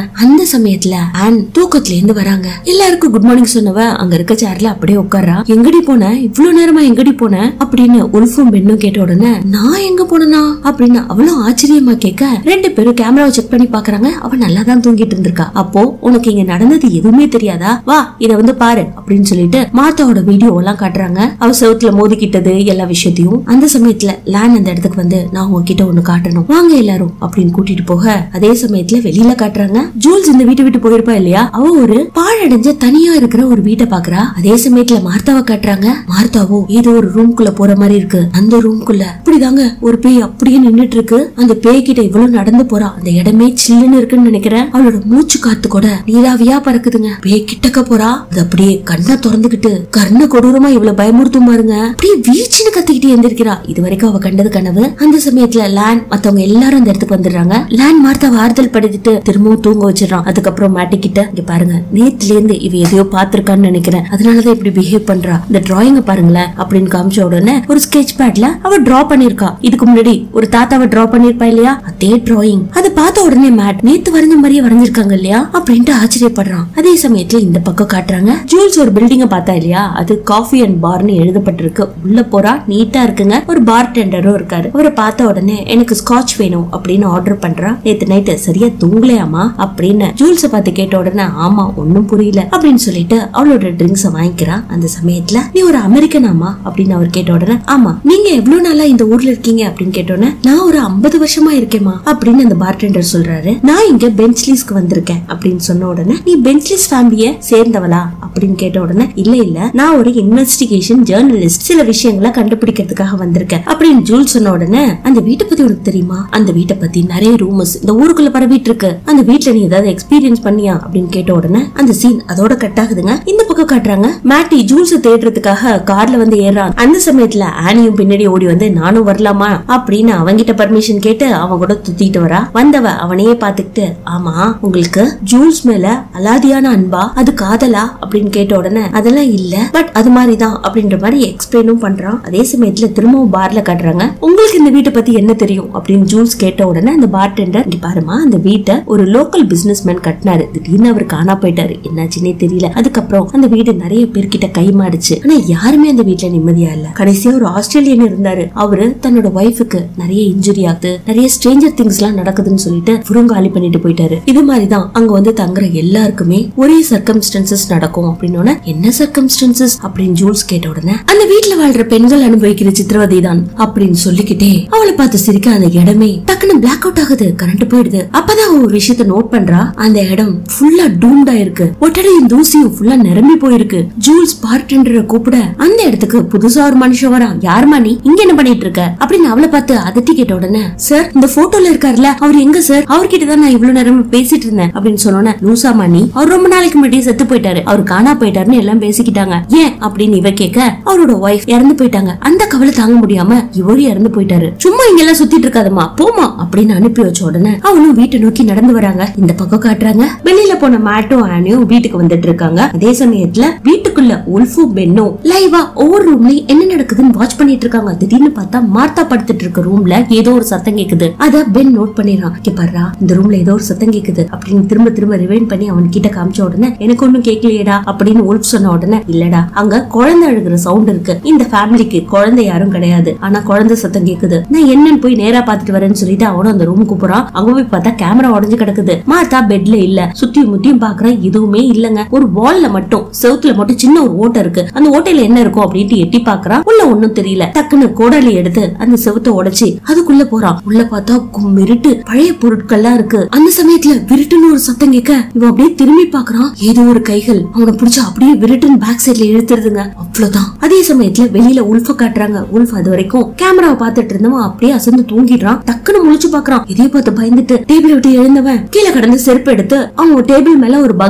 அந்த சமயத்துல ஆன் தூக்கத்துல இருந்து வராங்க எல்லாருக்கும் குட் மார்னிங் சொன்னவ அங்க இருக்க சேர்ல அப்படியே உட்கார்றா எங்கடி போன இவ்ளோ நேரமா எங்கடி போன அப்படின்னு உல்ஃபும் பெண்ணும் கேட்ட உடனே நான் எங்க போனனா அப்படின்னு அவ்வளவு ஆச்சரியமா கேட்க ரெண்டு பேரும் கேமராவை செக் பண்ணி பாக்குறாங்க அவ நல்லா தான் தூங்கிட்டு இருந்திருக்கா அப்போ உனக்கு இங்க நடந்தது எதுவுமே தெரியாதா வா இத வந்து பாரு அப்படின்னு சொல்லிட்டு மாத்தாவோட வீடியோ எல்லாம் காட்டுறாங்க அவ செவுத்துல மோதிக்கிட்டது எல்லா விஷயத்தையும் அந்த சமயத்துல லேன் அந்த இடத்துக்கு வந்து நான் உங்ககிட்ட ஒண்ணு காட்டணும் வாங்க எல்லாரும் அப்படின்னு கூட்டிட்டு போக அதே சமயத்துல வெளியில காட்டுறாங்க ஜூல்ஸ் இந்த வீட்டை விட்டு போயிருப்பா இல்லையா அவ ஒரு பாழடைஞ்ச தனியா இருக்கிற ஒரு வீட்டை பாக்குறா அதே சமயத்துல மார்த்தாவை காட்டுறாங்க மார்த்தாவோ ஏதோ ஒரு ரூம்குள்ள போற மாதிரி இருக்கு அந்த ரூம்குள்ள இப்படிதாங்க ஒரு பேய் அப்படியே நின்னுட்டு இருக்கு அந்த பேய் கிட்ட இவ்வளவு நடந்து போறா அந்த இடமே சில்லுன்னு இருக்குன்னு நினைக்கிறேன் அவளோட மூச்சு காத்து கூட நீராவியா பறக்குதுங்க பேய் கிட்டக்க போறா அது அப்படியே கண்ணை திறந்துகிட்டு கர்ண கொடூரமா இவ்வளவு பயமுறுத்தும் பாருங்க அப்படியே வீச்சுன்னு கத்திக்கிட்டு எந்திரிக்கிறா இது வரைக்கும் அவ கண்டது கனவு அந்த சமயத்துல லேன் மத்தவங்க எல்லாரும் அந்த இடத்துக்கு வந்துடுறாங்க லேன் மார்த்தாவை ஆறுதல் படுத்திட்டு திரும்பவும் தூங்க வச்சிடறான் அதுக்கப்புறம் மாட்டிக்கிட்ட இங்க பாருங்க நேத்துல இருந்து இவ எதையோ பாத்திருக்கான்னு நினைக்கிறேன் அதனாலதான் இப்படி பிஹேவ் பண்றா இந்த டிராயிங்க பாருங்களேன் அப்படின்னு காமிச்ச உடனே ஒரு ஸ்கெட்ச் பேட்ல அவ டிரா பண்ணிருக்கா இதுக்கு முன்னாடி ஒரு தாத்தாவை டிரா பண்ணிருப்பா இல்லையா அதே டிராயிங் அதை பார்த்த உடனே மேட் நேத்து வரைஞ்ச மாதிரியே வரைஞ்சிருக்காங்க இல்லையா அப்படின்ட்டு ஆச்சரியப்படுறான் அதே சமயத்துல இந்த பக்கம் காட்டுறாங்க ஜூல்ஸ் ஒரு பில்டிங்க பார்த்தா இல்லையா அது காஃபி அண்ட் பார்னு எழுதப்பட்டிருக்கு உள்ள போறா நீட்டா இருக்குங்க ஒரு பார் டெண்டரும் இருக்காரு அவரை பார்த்த உடனே எனக்கு ஸ்காட்ச் வேணும் அப்படின்னு ஆர்டர் பண்றா நேத்து நைட்டு சரியா தூங்கலையாமா அப்படின்னு ஜூல்ஸ பார்த்து கேட்ட உடனே ஆமா ஒன்னும் புரியல அப்படின்னு சொல்லிட்டு அவளோட ட்ரிங்க்ஸ வாங்கிக்கிறா அந்த சமயத்துல நீ ஒரு அமெரிக்கனாமா அப்படின்னு அவர் கேட்ட உடனே ஆமா நீங்க எவ்வளவு நாளா இந்த ஊர்ல இருக்கீங்க அப்படின்னு கேட்ட உடனே நான் ஒரு ஐம்பது வருஷமா இருக்கேமா அப்படின்னு அந்த பார்டெண்டர் சொல்றாரு நான் இங்க பென்ச்லீஸ்க்கு வந்திருக்கேன் அப்படின்னு சொன்ன உடனே நீ பென்ச்லீஸ் ஃபேமிலிய சேர்ந்தவளா அப்படின்னு கேட்ட உடனே இல்ல இல்ல நான் ஒரு இன்வெஸ்டிகேஷன் ஜேர்னலிஸ்ட் சில விஷயங்களை கண்டுபிடிக்கிறதுக்காக வந்திருக்கேன் அப்படின்னு ஜூல் சொன்ன உடனே அந்த வீட்டை பத்தி உனக்கு தெரியுமா அந்த வீட்டை பத்தி நிறைய ரூமர்ஸ் இந்த ஊருக்குள்ள பரவிட்டு இருக்கு அந்த வீட்ல நீ ஏதாவது எக்ஸ்பீரியன்ஸ் பண்ணியா அப்படின்னு கேட்ட உடனே அந்த சீன் அதோட கட் ஆகுதுங்க இந்த பக்கம் காட்டுறாங்க மேட்டி ஜூல்ஸ் தேடுறதுக்காக கார்ல வந்து ஏறான் அந்த சமயத்துல ஆனியும் பின்னாடி ஓடி வந்து நானும் வரலாமா அப்படின்னு அவங்கிட்ட பர்மிஷன் கேட்டு அவன் கூட துத்திட்டு வரா வந்தவ அவனையே பாத்துக்கிட்டு ஆமா உங்களுக்கு ஜூல்ஸ் மேல அலாதியான அன்பா அது காதலா அப்படின்னு கேட்ட உடனே அதெல்லாம் இல்ல பட் அது மாதிரிதான் அப்படின்ற மாதிரி எக்ஸ்பிளைனும் பண்றான் அதே சமயத்துல திரும்பவும் பார்ல காட்டுறாங்க உங்களுக்கு இந்த வீட்டை பத்தி என்ன தெரியும் அப்படின்னு ஜூல்ஸ் கேட்ட உடனே அந்த பார் டெண்டர் இங்க பாருமா அந்த வீட்டை ஒரு லோக்கல் பிசினஸ் மேன் கட்டினாரு திடீர்னு அவர் காணா போயிட்டாரு என்னாச்சுன்னே தெரியல அதுக்கப்புறம் அந்த வீடு நிறைய பேர்கிட்ட கை மாடுச்சு ஆனா யாருமே அந்த வீட்டுல நிம்மதியா இல்ல கடைசியா ஒரு ஆஸ்திரேலியன் இருந்தாரு அவரு தன்னோட ஒய்ஃபுக்கு நிறைய இன்ஜுரி ஆகுது நிறைய ஸ்ட்ரேஞ்சர் திங்ஸ் எல்லாம் நடக்குதுன்னு சொல்லிட்டு புறங்காலி பண்ணிட்டு போயிட்டாரு இது மாதிரிதான் அங்க வந்து தங்குற எல்லாருக்குமே ஒரே சர்க்கம்ஸ்டன்சஸ் நடக்கும் அப்படின்னு என்ன சர்க்கம்ஸ்டன்சஸ் அப்படின்னு ஜூல்ஸ் கேட்ட உடனே அந்த வீட்ல வாழ்ற பெண்கள் அனுபவிக்கிற சித்திரவதை தான் அப்படின்னு சொல்லிக்கிட்டே அவளை பார்த்து சிரிக்க அந்த இடமே டக்குன்னு பிளாக் அவுட் ஆகுது கரண்ட் போயிடுது அப்பதான் அவ ஒரு விஷயத்த நோட் பண்றா அந்த இடம் ஃபுல்லா டூம்டா இருக்கு ஒட்டடையும் தூசியும் ஃபுல்லா நிரம்பி போயிருக்கு ஜூல்ஸ் பார்டெண்டரை கூப்பிட அந்த இடத்துக்கு புதுசா ஒரு மனுஷன் வரான் யாருமா நீ இங்க என்ன பண்ணிட்டு இருக்க அப்படின்னு அவளை பார்த்து அதட்டி கேட்ட உடனே சார் இந்த போட்டோல இருக்காருல்ல அவர் எங்க சார் அவர்கிட்ட தான் நான் இவ்வளவு நேரம் பேசிட்டு இருந்தேன் அப்படின்னு சொன்னோன்னே லூசாமா நீ அவர் ரொம்ப நாளைக்கு முன்னாடியே செத்து போயிட்டாரு அவர் காணா போயிட்டாருன்னு எல்லாம் பேசிக்கிட்டாங்க ஏன் அப்படின்னு இவ கேட்க அவரோட ஒய்ஃப் இறந்து போயிட்டாங்க அந்த கவலை தாங்க முடியாம இவரு இறந்து போயிட்டாரு சும்மா இங்க எல்லாம் சுத்திட்டு இருக்காதம்மா போமா அப்படின்னு அனுப்பி வச்ச உடனே அவனும் வீட்டை நோக்கி நடந்து வராங்க இந்த பக்கம் காட்டுறாங்க வெளியில போன மேட்டும் ஆனியும் வீட்டுக்கு வந்துட்டு இருக்காங்க அதே சமயத்துல வீட்டுக்குள்ள உல்ஃபும் பென்னும் லைவா ஒவ்வொரு ரூம்லயும் என்ன நடக்குதுன்னு வாட்ச் பண்ணிட்டு இருக்காங்க திடீர்னு பார்த்தா மார்த்தா படுத்துட்டு இருக்க ரூம்ல ஏதோ ஒரு சத்தம் கேக்குது அத பென் நோட் பண்ணிடுறான் இங்க பாருடா இந்த ரூம்ல ஏதோ ஒரு சத்தம் கேக்குது அப்படின்னு திரும்ப திரும்ப ரிவைன் பண்ணி அவன் கிட்ட காமிச்ச உடனே எனக்கு ஒண்ணும் கேட்கலையேடா அப்படின்னு உல்ஃப் சொன்ன உடனே இல்லடா அங்க குழந்தை அழுகிற சவுண்ட் இருக்கு இந்த ஃபேமிலிக்கு குழந்தை யாரும் கிடையாது ஆனா குழந்தை சத்தம் கேக்குது நான் என்னன்னு போய் நேரா பாத்துட்டு வரேன்னு சொல்லிட்டு அவனும் அந்த ரூமுக்கு போறான் அங்க போய் பார்த்தா கேமரா உடஞ்சு கிடக்குது மாத்தா பெட்ல இல்ல சுத்தியும் முத்தியும் பாக்குறேன் எதுவுமே இல்லங்க ஒரு வால்ல மட்டும் செவுத்துல மட்டும் சின்ன ஒரு ஓட்டை இருக்கு அந்த ஓட்டையில என்ன இருக்கும் அப்படின்ட்டு எட்டி பாக்குறான் உள்ள ஒண்ணும் தெரியல டக்குன்னு கோடாலி எடுத்து அந்த செவுத்த உடைச்சு அதுக்குள்ள போறான் உள்ள பார்த்தா மிருட்டு பழைய பொருட்கள்லாம் இருக்கு அந்த சமயத்துல விருட்டுன்னு ஒரு சத்தம் கேட்க இவன் அப்படியே திரும்பி பாக்குறான் ஏதோ ஒரு கைகள் அவனை புடிச்சு அப்படியே விருட்டுன்னு பேக் சைட்ல இழுத்துருதுங்க அவ்வளவுதான் அதே சமயத்துல வெளியில உல்ஃப காட்டுறாங்க உல்ஃப் அது வரைக்கும் கேமராவை பார்த்துட்டு இருந்தவன் அப்படியே அசந்து தூங்கிடுறான் டக்குன்னு முழிச்சு பாக்குறான் இதைய பார்த்து பயந்துட்டு டேபிள் விட்டு எழுந்தவன் கீழே கடந்து செருப்பு எடுத்து அவங்க டேபிள் மேல ஒரு பக் இருக்குங்க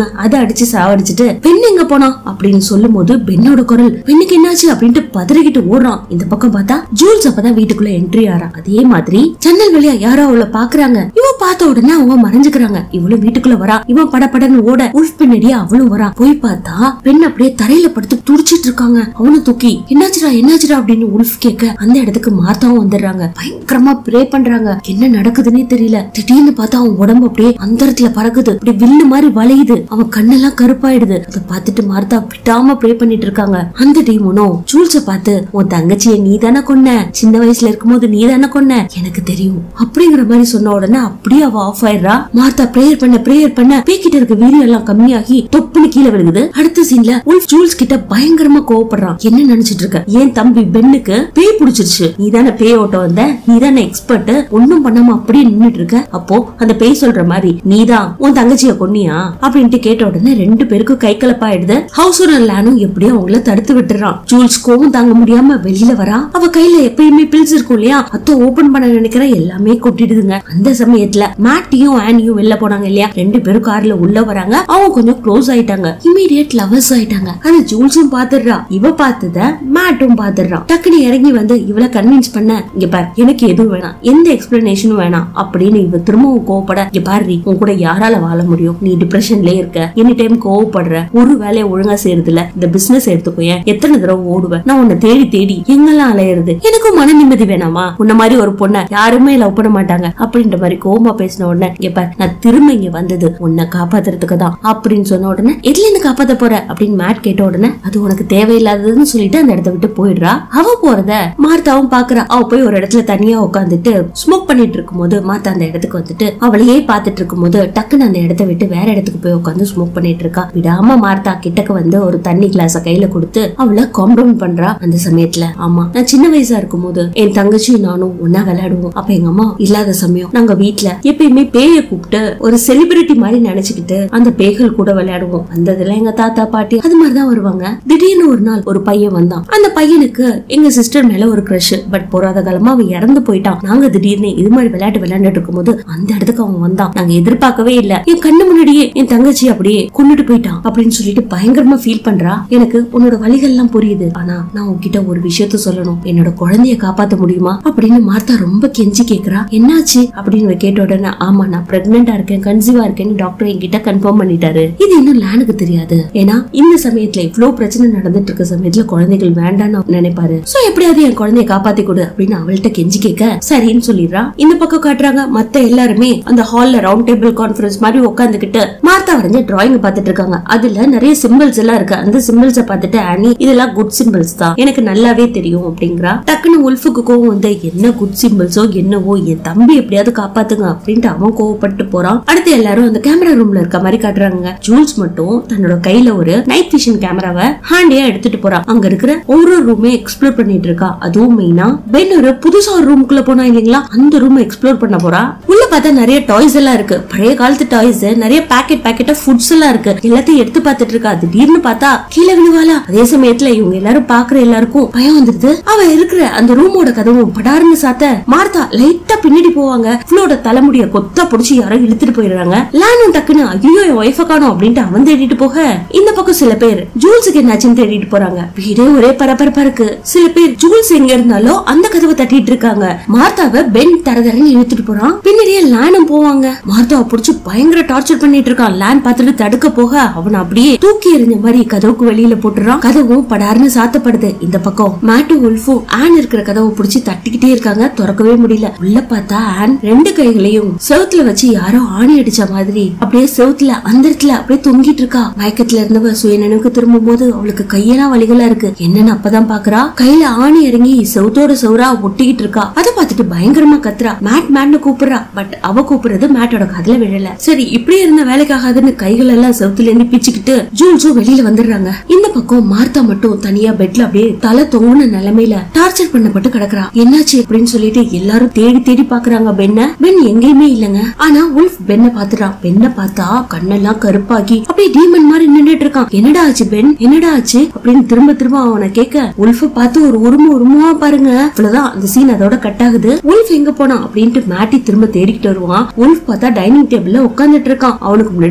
அதை அடிச்சு சாவடிச்சிட்டு பெண் எங்க போனா அப்படின்னு சொல்லும் போது பெண்ணோட குரல் பெண்ணுக்கு என்னாச்சு அப்படின்ட்டு பதறிக்கிட்டு ஓடுறான் இந்த பக்கம் பார்த்தா ஜூல்ஸ் அப்பதான் வீட்டுக்குள்ள என்ட்ரி ஆறா அதே மாதிரி ஜன்னல் வழியா யாரோ அவள பாக்குறாங்க இவ பார்த்த உடனே அவங்க மறைஞ்சுக்கிறாங்க இவளும் வீட்டுக்குள்ள வரா இவன் படபடன்னு ஓட உள்ஃப் பின்னாடியே அவளும் வரா போய் பார்த்தா பெண் அப்படியே தரையில படுத்து துடிச்சிட்டு இருக்காங்க அவனும் தூக்கி என்னாச்சுடா என்னாச்சுடா அப்படின்னு உல்ஃப் கேட்க அந்த இடத்துக்கு மார்த்தாவும் வந்துடுறாங்க பயங்கரமா ப்ரே பண்றாங்க என்ன நடக்குதுன்னே தெரியல திடீர்னு பார்த்தா அவன் உடம்பு அப்படியே அந்தரத்துல பறக்குது அப்படி வில்லு மாதிரி வளையுது அவன் கண்ணெல்லாம் கருப்பாயிடுது அதை பார்த்துட்டு மார்த்தா விட்டாம ப்ரே பண்ணிட்டு இருக்காங்க அந்த டீமனும் ஜூல்ஸ பார்த்து உன் தங்கச்சியை நீ தானே கொன்ன சின்ன வயசுல இருக்கும்போது நீ தானே கொன்ன எனக்கு தெரியும் அப்படிங்கிற மாதிரி சொன்ன உடனே அப்படியே அவ ஆஃப் ஆயிடுறா மார்த்தா ப்ரேயர் பண்ண ப்ரேயர் பண்ண பேக்கிட்ட இருக்க வீரியம் எல்லாம் கம்மியாகி தொப்புன்னு கீழே விழுகுது அடுத்த சீன்ல உல்ஃப் ஜூல்ஸ் கிட்ட பயங்கரமா கோவப்படுறான் என்ன நினைச்சிட்டு இருக்க ஏன் தம்பி பெண்ணுக்கு பேய் பிடிச்சிருச்சு நீ தானே பேய் ஓட்ட வந்த நீ தானே எக்ஸ்பர்ட் ஒண்ணும் பண்ணாம அப்படியே நின்னுட்டு இருக்க அப்போ அந்த பேய் சொல்ற மாதிரி நீதான் உன் தங்கச்சிய கொன்னியா அப்படின்ட்டு கேட்ட உடனே ரெண்டு பேருக்கும் கை கலப்பாயிடுது ஹவுஸ் ஓனர் லேனும் எப்படியோ அவங்கள தடுத்து விட்டுறான் ஜூல்ஸ் கோவம் தாங்க முடியாம வெளியில வரா அவ கையில எப்பயுமே பில்ஸ் இருக்கும் இல்லையா அத்த ஓபன் பண்ண நினைக்கிற எல்லாமே கொட்டிடுதுங்க அந்த சமயத்துல மேட்டியும் ஆனியும் வெளில போனாங்க இல்லையா ரெண்டு பேரும் கார்ல உள்ள வராங்க அவங்க கொஞ்சம் க்ளோஸ் ஆயிட்டாங்க இமீடியட் லவர்ஸ் ஆயிட்டாங்க அது ஜூல்ஸும் பாத்துடுறா இவ பார்த்தத மேட்டும் பாத்துடுறான் டக்குனு இறங்கி வந்து இவள கன்வின்ஸ் பண்ண இங்க பார் எனக்கு எதுவும் வேணாம் எந்த எக்ஸ்பிளனேஷனும் வேணாம் அப்படின்னு இவ திரும்பவும் கோவப்பட இங்க பாரு உன் கூட யாரால வாழ முடியும் நீ டிப்ரெஷன்லயே இருக்க எனி டைம் கோவப்படுற ஒரு வேலையை ஒழுங்கா செய்யறதுல இந்த பிசினஸ் எடுத்துக்கோய எத்தனை தடவை ஓடுவேன் நான் உன்னை தேடி தேடி எங்கெல்லாம் அலையிறது எனக்கும் மன நிம்மதி வேணாமா உன்ன மாதிரி ஒரு பொண்ணை யாருமே லவ் பண்ண மாட்டாங்க அப்படின்ற மாதிரி கோவமா பேசின உடனே இங்க பார் நான் திரும்ப இங்க வந்தது உன்னை காப்பாத்துறதுக்கு தான் அப்படின்னு சொன்ன உடனே எதுல இருந்து காப்பாத்த போற அப்படின்னு மேட் கேட்ட உடனே அது உனக்கு தேவையில்லாததுன்னு சொல்லிட்டு அந்த இடத்த விட்டு போயிடுறா அவ போறத மார்த்தாவும் பாக்குறா அவ போய் ஒரு இடத்துல தனியா உட்காந்துட்டு ஸ்மோக் பண்ணிட்டு இருக்கும்போது மார்த்தா அந்த இடத்துக்கு வந்துட்டு அவளையே பாத்துட்டு இருக்கும்போது டக்குன்னு அந்த இடத்த விட்டு வேற இடத்துக்கு போய் உட்காந்து ஸ்மோக் பண்ணிட்டு இருக்கா விடாம மார்த்தா கிட்டக்கு வந்து ஒரு தண்ணி கிளாஸ கையில கொடுத்து அவளை காம்ப்ரமைட் பண்றா அந்த சமயத்துல ஆமா நான் சின்ன வயசா இருக்கும்போது என் தங்கச்சியும் நானும் ஒன்னா விளையாடுவோம் அப்ப எங்க அம்மா இல்லாத சமயம் நாங்க வீட்ல எப்பயுமே பேய கூப்பிட்டு ஒரு செலிபிரிட்டி மாதிரி நினைச்சுக்கிட்டு அந்த பேய்கள் கூட விளையாடுவோம் வந்ததுல எங்க தாத்தா பாட்டி அது மாதிரிதான் வருவாங்க திடீர்னு ஒரு நாள் ஒரு பையன் வந்தான் அந்த பையனுக்கு எங்க சிஸ்டர் மேல ஒரு க்ரஷ் பட் போராத காலமா அவன் இறந்து போயிட்டான் நாங்க திடீர்னு இது மாதிரி விளையாட்டு விளையாண்டுட்டு இருக்கும்போது அந்த இடத்துக்கு அவன் வந்தான் நாங்க எதிர்பார்க்கவே இல்ல என் கண்ணு முன்னாடியே என் தங்கச்சி அப்படியே கொண்டுட்டு போயிட்டான் அப்படின்னு சொல்லிட்டு பயங்கரமா ஃபீல் பண்றா எனக்கு உன்னோட வழிகள் எல்லாம் புரியுது ஆனா நான் உன்கிட்ட ஒரு விஷயத்த சொல்லணும் என்னோட குழந்தைய காப்பாத்த முடியுமா அப்படின்னு மார்த்தா ரொம்ப கெஞ்சி கேக்குறா என்னாச்சு அப்படின்னு இவ கேட்ட உடனே ஆமா நான் பிரெக்னெண்டா இருக்கேன் கன்சீவா இருக்கேன்னு டாக்டர் என்கிட்ட கன்ஃபார்ம் பண்ணிட்டாரு இது இன்னும் லேனுக்கு தெரியாது ஏன்னா இந்த சமயத்துல இவ்ளோ பிரச்சனை நடந்துட்டு இருக்க சமயத்துல குழந்தைகள் வேண்டாம்னு அவர் நினைப்பாரு சோ எப்படியாவது என் குழந்தைய காப்பாத்தி கொடு அப்படின்னு அவள்கிட்ட கெஞ்சி கேட்க சரின்னு சொல்லிடுறா இந்த பக்கம் காட்டுறாங்க மத்த எல்லாருமே அந்த ஹால்ல ரவுண்ட் டேபிள் கான்ஃபரன்ஸ் மாதிரி உட்காந்துக்கிட்டு மார்த்தா வரைஞ்ச டிராயிங் பார்த்துட்டு இருக்காங்க அதுல நிறைய சிம்பிள்ஸ் எல்லாம் இருக்கு அந்த சிம்பிள்ஸ பார்த்துட்டு ஆனி இதெல்லாம் குட் சிம்பிள்ஸ் தான் எனக்கு நல்லாவே தெரியும் அப்படிங்கிறா டக்குன்னு உல்ஃபுக்கு கோவம் வந்து என்ன குட் சிம்பிள்ஸோ என்னவோ என் தம்பி எப்படியாவது காப்பாத்துங்க அப்படின்ட்டு அவன் கோவப்பட்டு போறான் அடுத்து எல்லாரும் அந்த கேமரா ரூம்ல இருக்க மாதிரி காட்டுறாங்க ஜூல்ஸ் மட்டும் தன்னோட கையில ஒரு நைட் விஷன் கேமராவை ஹேண்டியா எடுத்துட்டு போறான் அங்க இருக்கிற ஒரு ரூமே எக்ஸ்ப்ளோர் பண்ணிட்டு இருக்கா அதுவும் மெயினா பென் ஒரு புதுசா ஒரு ரூமுக்குள்ள போனா இல்லைங்களா அந்த ரூம் எக்ஸ்ப்ளோர் பண்ண போறா உள்ள பார்த்தா நிறைய டாய்ஸ் எல்லாம் இருக்கு பழைய காலத்து டாய்ஸ் நிறைய பேக்கெட் பேக்கெட்டா ஃபுட்ஸ் எல்லாம் இருக்கு எல்லாத்தையும் எடுத்து பார்த்துட்டு இருக்கா திடீர்னு பார்த்தா கீழே விழுவாளா அதே சமயத்துல இவங்க எல்லாரும் பாக்குற எல்லாருக்கும் பயம் வந்துருது அவ இருக்கிற அந்த ரூமோட கதவும் படாருன்னு சாத்த மார்த்தா லைட்டா பின்னாடி போவாங்க ஃப்ளோட தலைமுடிய கொத்தா புடிச்சு யாரோ இழுத்துட்டு போயிடுறாங்க லானும் டக்குன்னு ஐயோ என் ஒய்ஃப காணோம் அப்படின்ட்டு அவன் தேடிட்டு போக இந்த பக்கம் சில பேர் ஜூல்ஸுக்கு என்னாச்சுன்னு தேடிட்டு போறாங்க வீடே ஒரே பரபரப்பா இருக்கு சில பேர் ஜூல்ஸ் எங்க இருந்தாலும் அந்த கதவை தட்டிட்டு இருக்காங்க மார்த்தாவை பென் தரதரன்னு இழுத்துட்டு போறான் பின்னாடியே லேனும் போவாங்க மார்த்தாவை புடிச்சு பயங்கர டார்ச்சர் பண்ணிட்டு இருக்கான் லேன் பார்த்துட்டு தடுக்க போக அவன் அப்படியே தூக்கி எறிஞ்ச மாதிரி கதவுக்கு வெளியில போட்டுறான் கதவும் படாருன்னு சாத்தப்படுது இந்த பக்கம் மேட்டு உல்ஃபும் ஆன் இருக்கிற கதவை புடிச்சு தட்டிக்கிட்டே இருக்காங்க திறக்கவே முடியல உள்ள பார்த்தா ஆன் ரெண்டு கைகளையும் செவுத்துல வச்சு யாரோ ஆணி அடிச்ச மாதிரி அப்படியே செவுத்துல அந்த இடத்துல அப்படியே தொங்கிட்டு இருக்கா மயக்கத்துல இருந்தவ சுயநினைவுக்கு திரும்பும் போது அவளுக்கு கையெல்லாம் வலிகளா இருக்கு என்னன்னு அப்பதான் பாக்குறா கையில ஆணி இறங்கி செவுத்தோட செவுரா ஒட்டிக்கிட்டு இருக்கா அதை பார்த்துட்டு பயங்கரமா கத்துறா மேட் மேட்னு கூப்பிடுறா பட் அவ கூப்பிடுறது மேட்டோட காதுல விழல சரி இப்படியே இருந்த வேலைக்காகாதுன்னு கைகள் எல்லாம் செவுத்துல இருந்து பிச்சுக்கிட்டு ஜூல்ஸும் வெளியில வந்துடுறாங்க இந்த பக்கம் மார்த்தா மட்டும் தனியா பெட்ல அப்படியே தலை தொங்குன நிலைமையில டார்ச்சர் பண்ணப்பட்டு கிடக்குறா என்னாச்சு அப்படின்னு சொல்லிட்டு எல்லாரும் தேடி தேடி பாக்குறாங்க பென்ன பென் எங்கேயுமே இல்லங்க ஆனா உல்ஃப் பென்ன பாத்துறான் பென்ன பார்த்தா கண்ணெல்லாம் கருப்பாகி அப்படியே டீமன் மாதிரி நின்னுட்டு இருக்கான் என்னடா ஆச்சு பென் என்னடா ஆச்சு அப்படின்னு திரும்ப திரும்ப அவனை கேட்க உல்ஃப பார்த்து ஒரு உரும உருமுவா பாருங்க அவ்வளவுதான் அந்த சீன் அதோட கட் ஆகுது உல்ஃப் எங்க போனான் அப்படின்ட்டு மேட்டி திரும்ப தேடிக்கிட்டு வருவான் உல்ஃப் பார்த்தா டைனிங் டேபிள்ல உட்கார்ந்துட்டு இருக்கான் அவனுக்கு முன்னாடி ஒரு தட்டு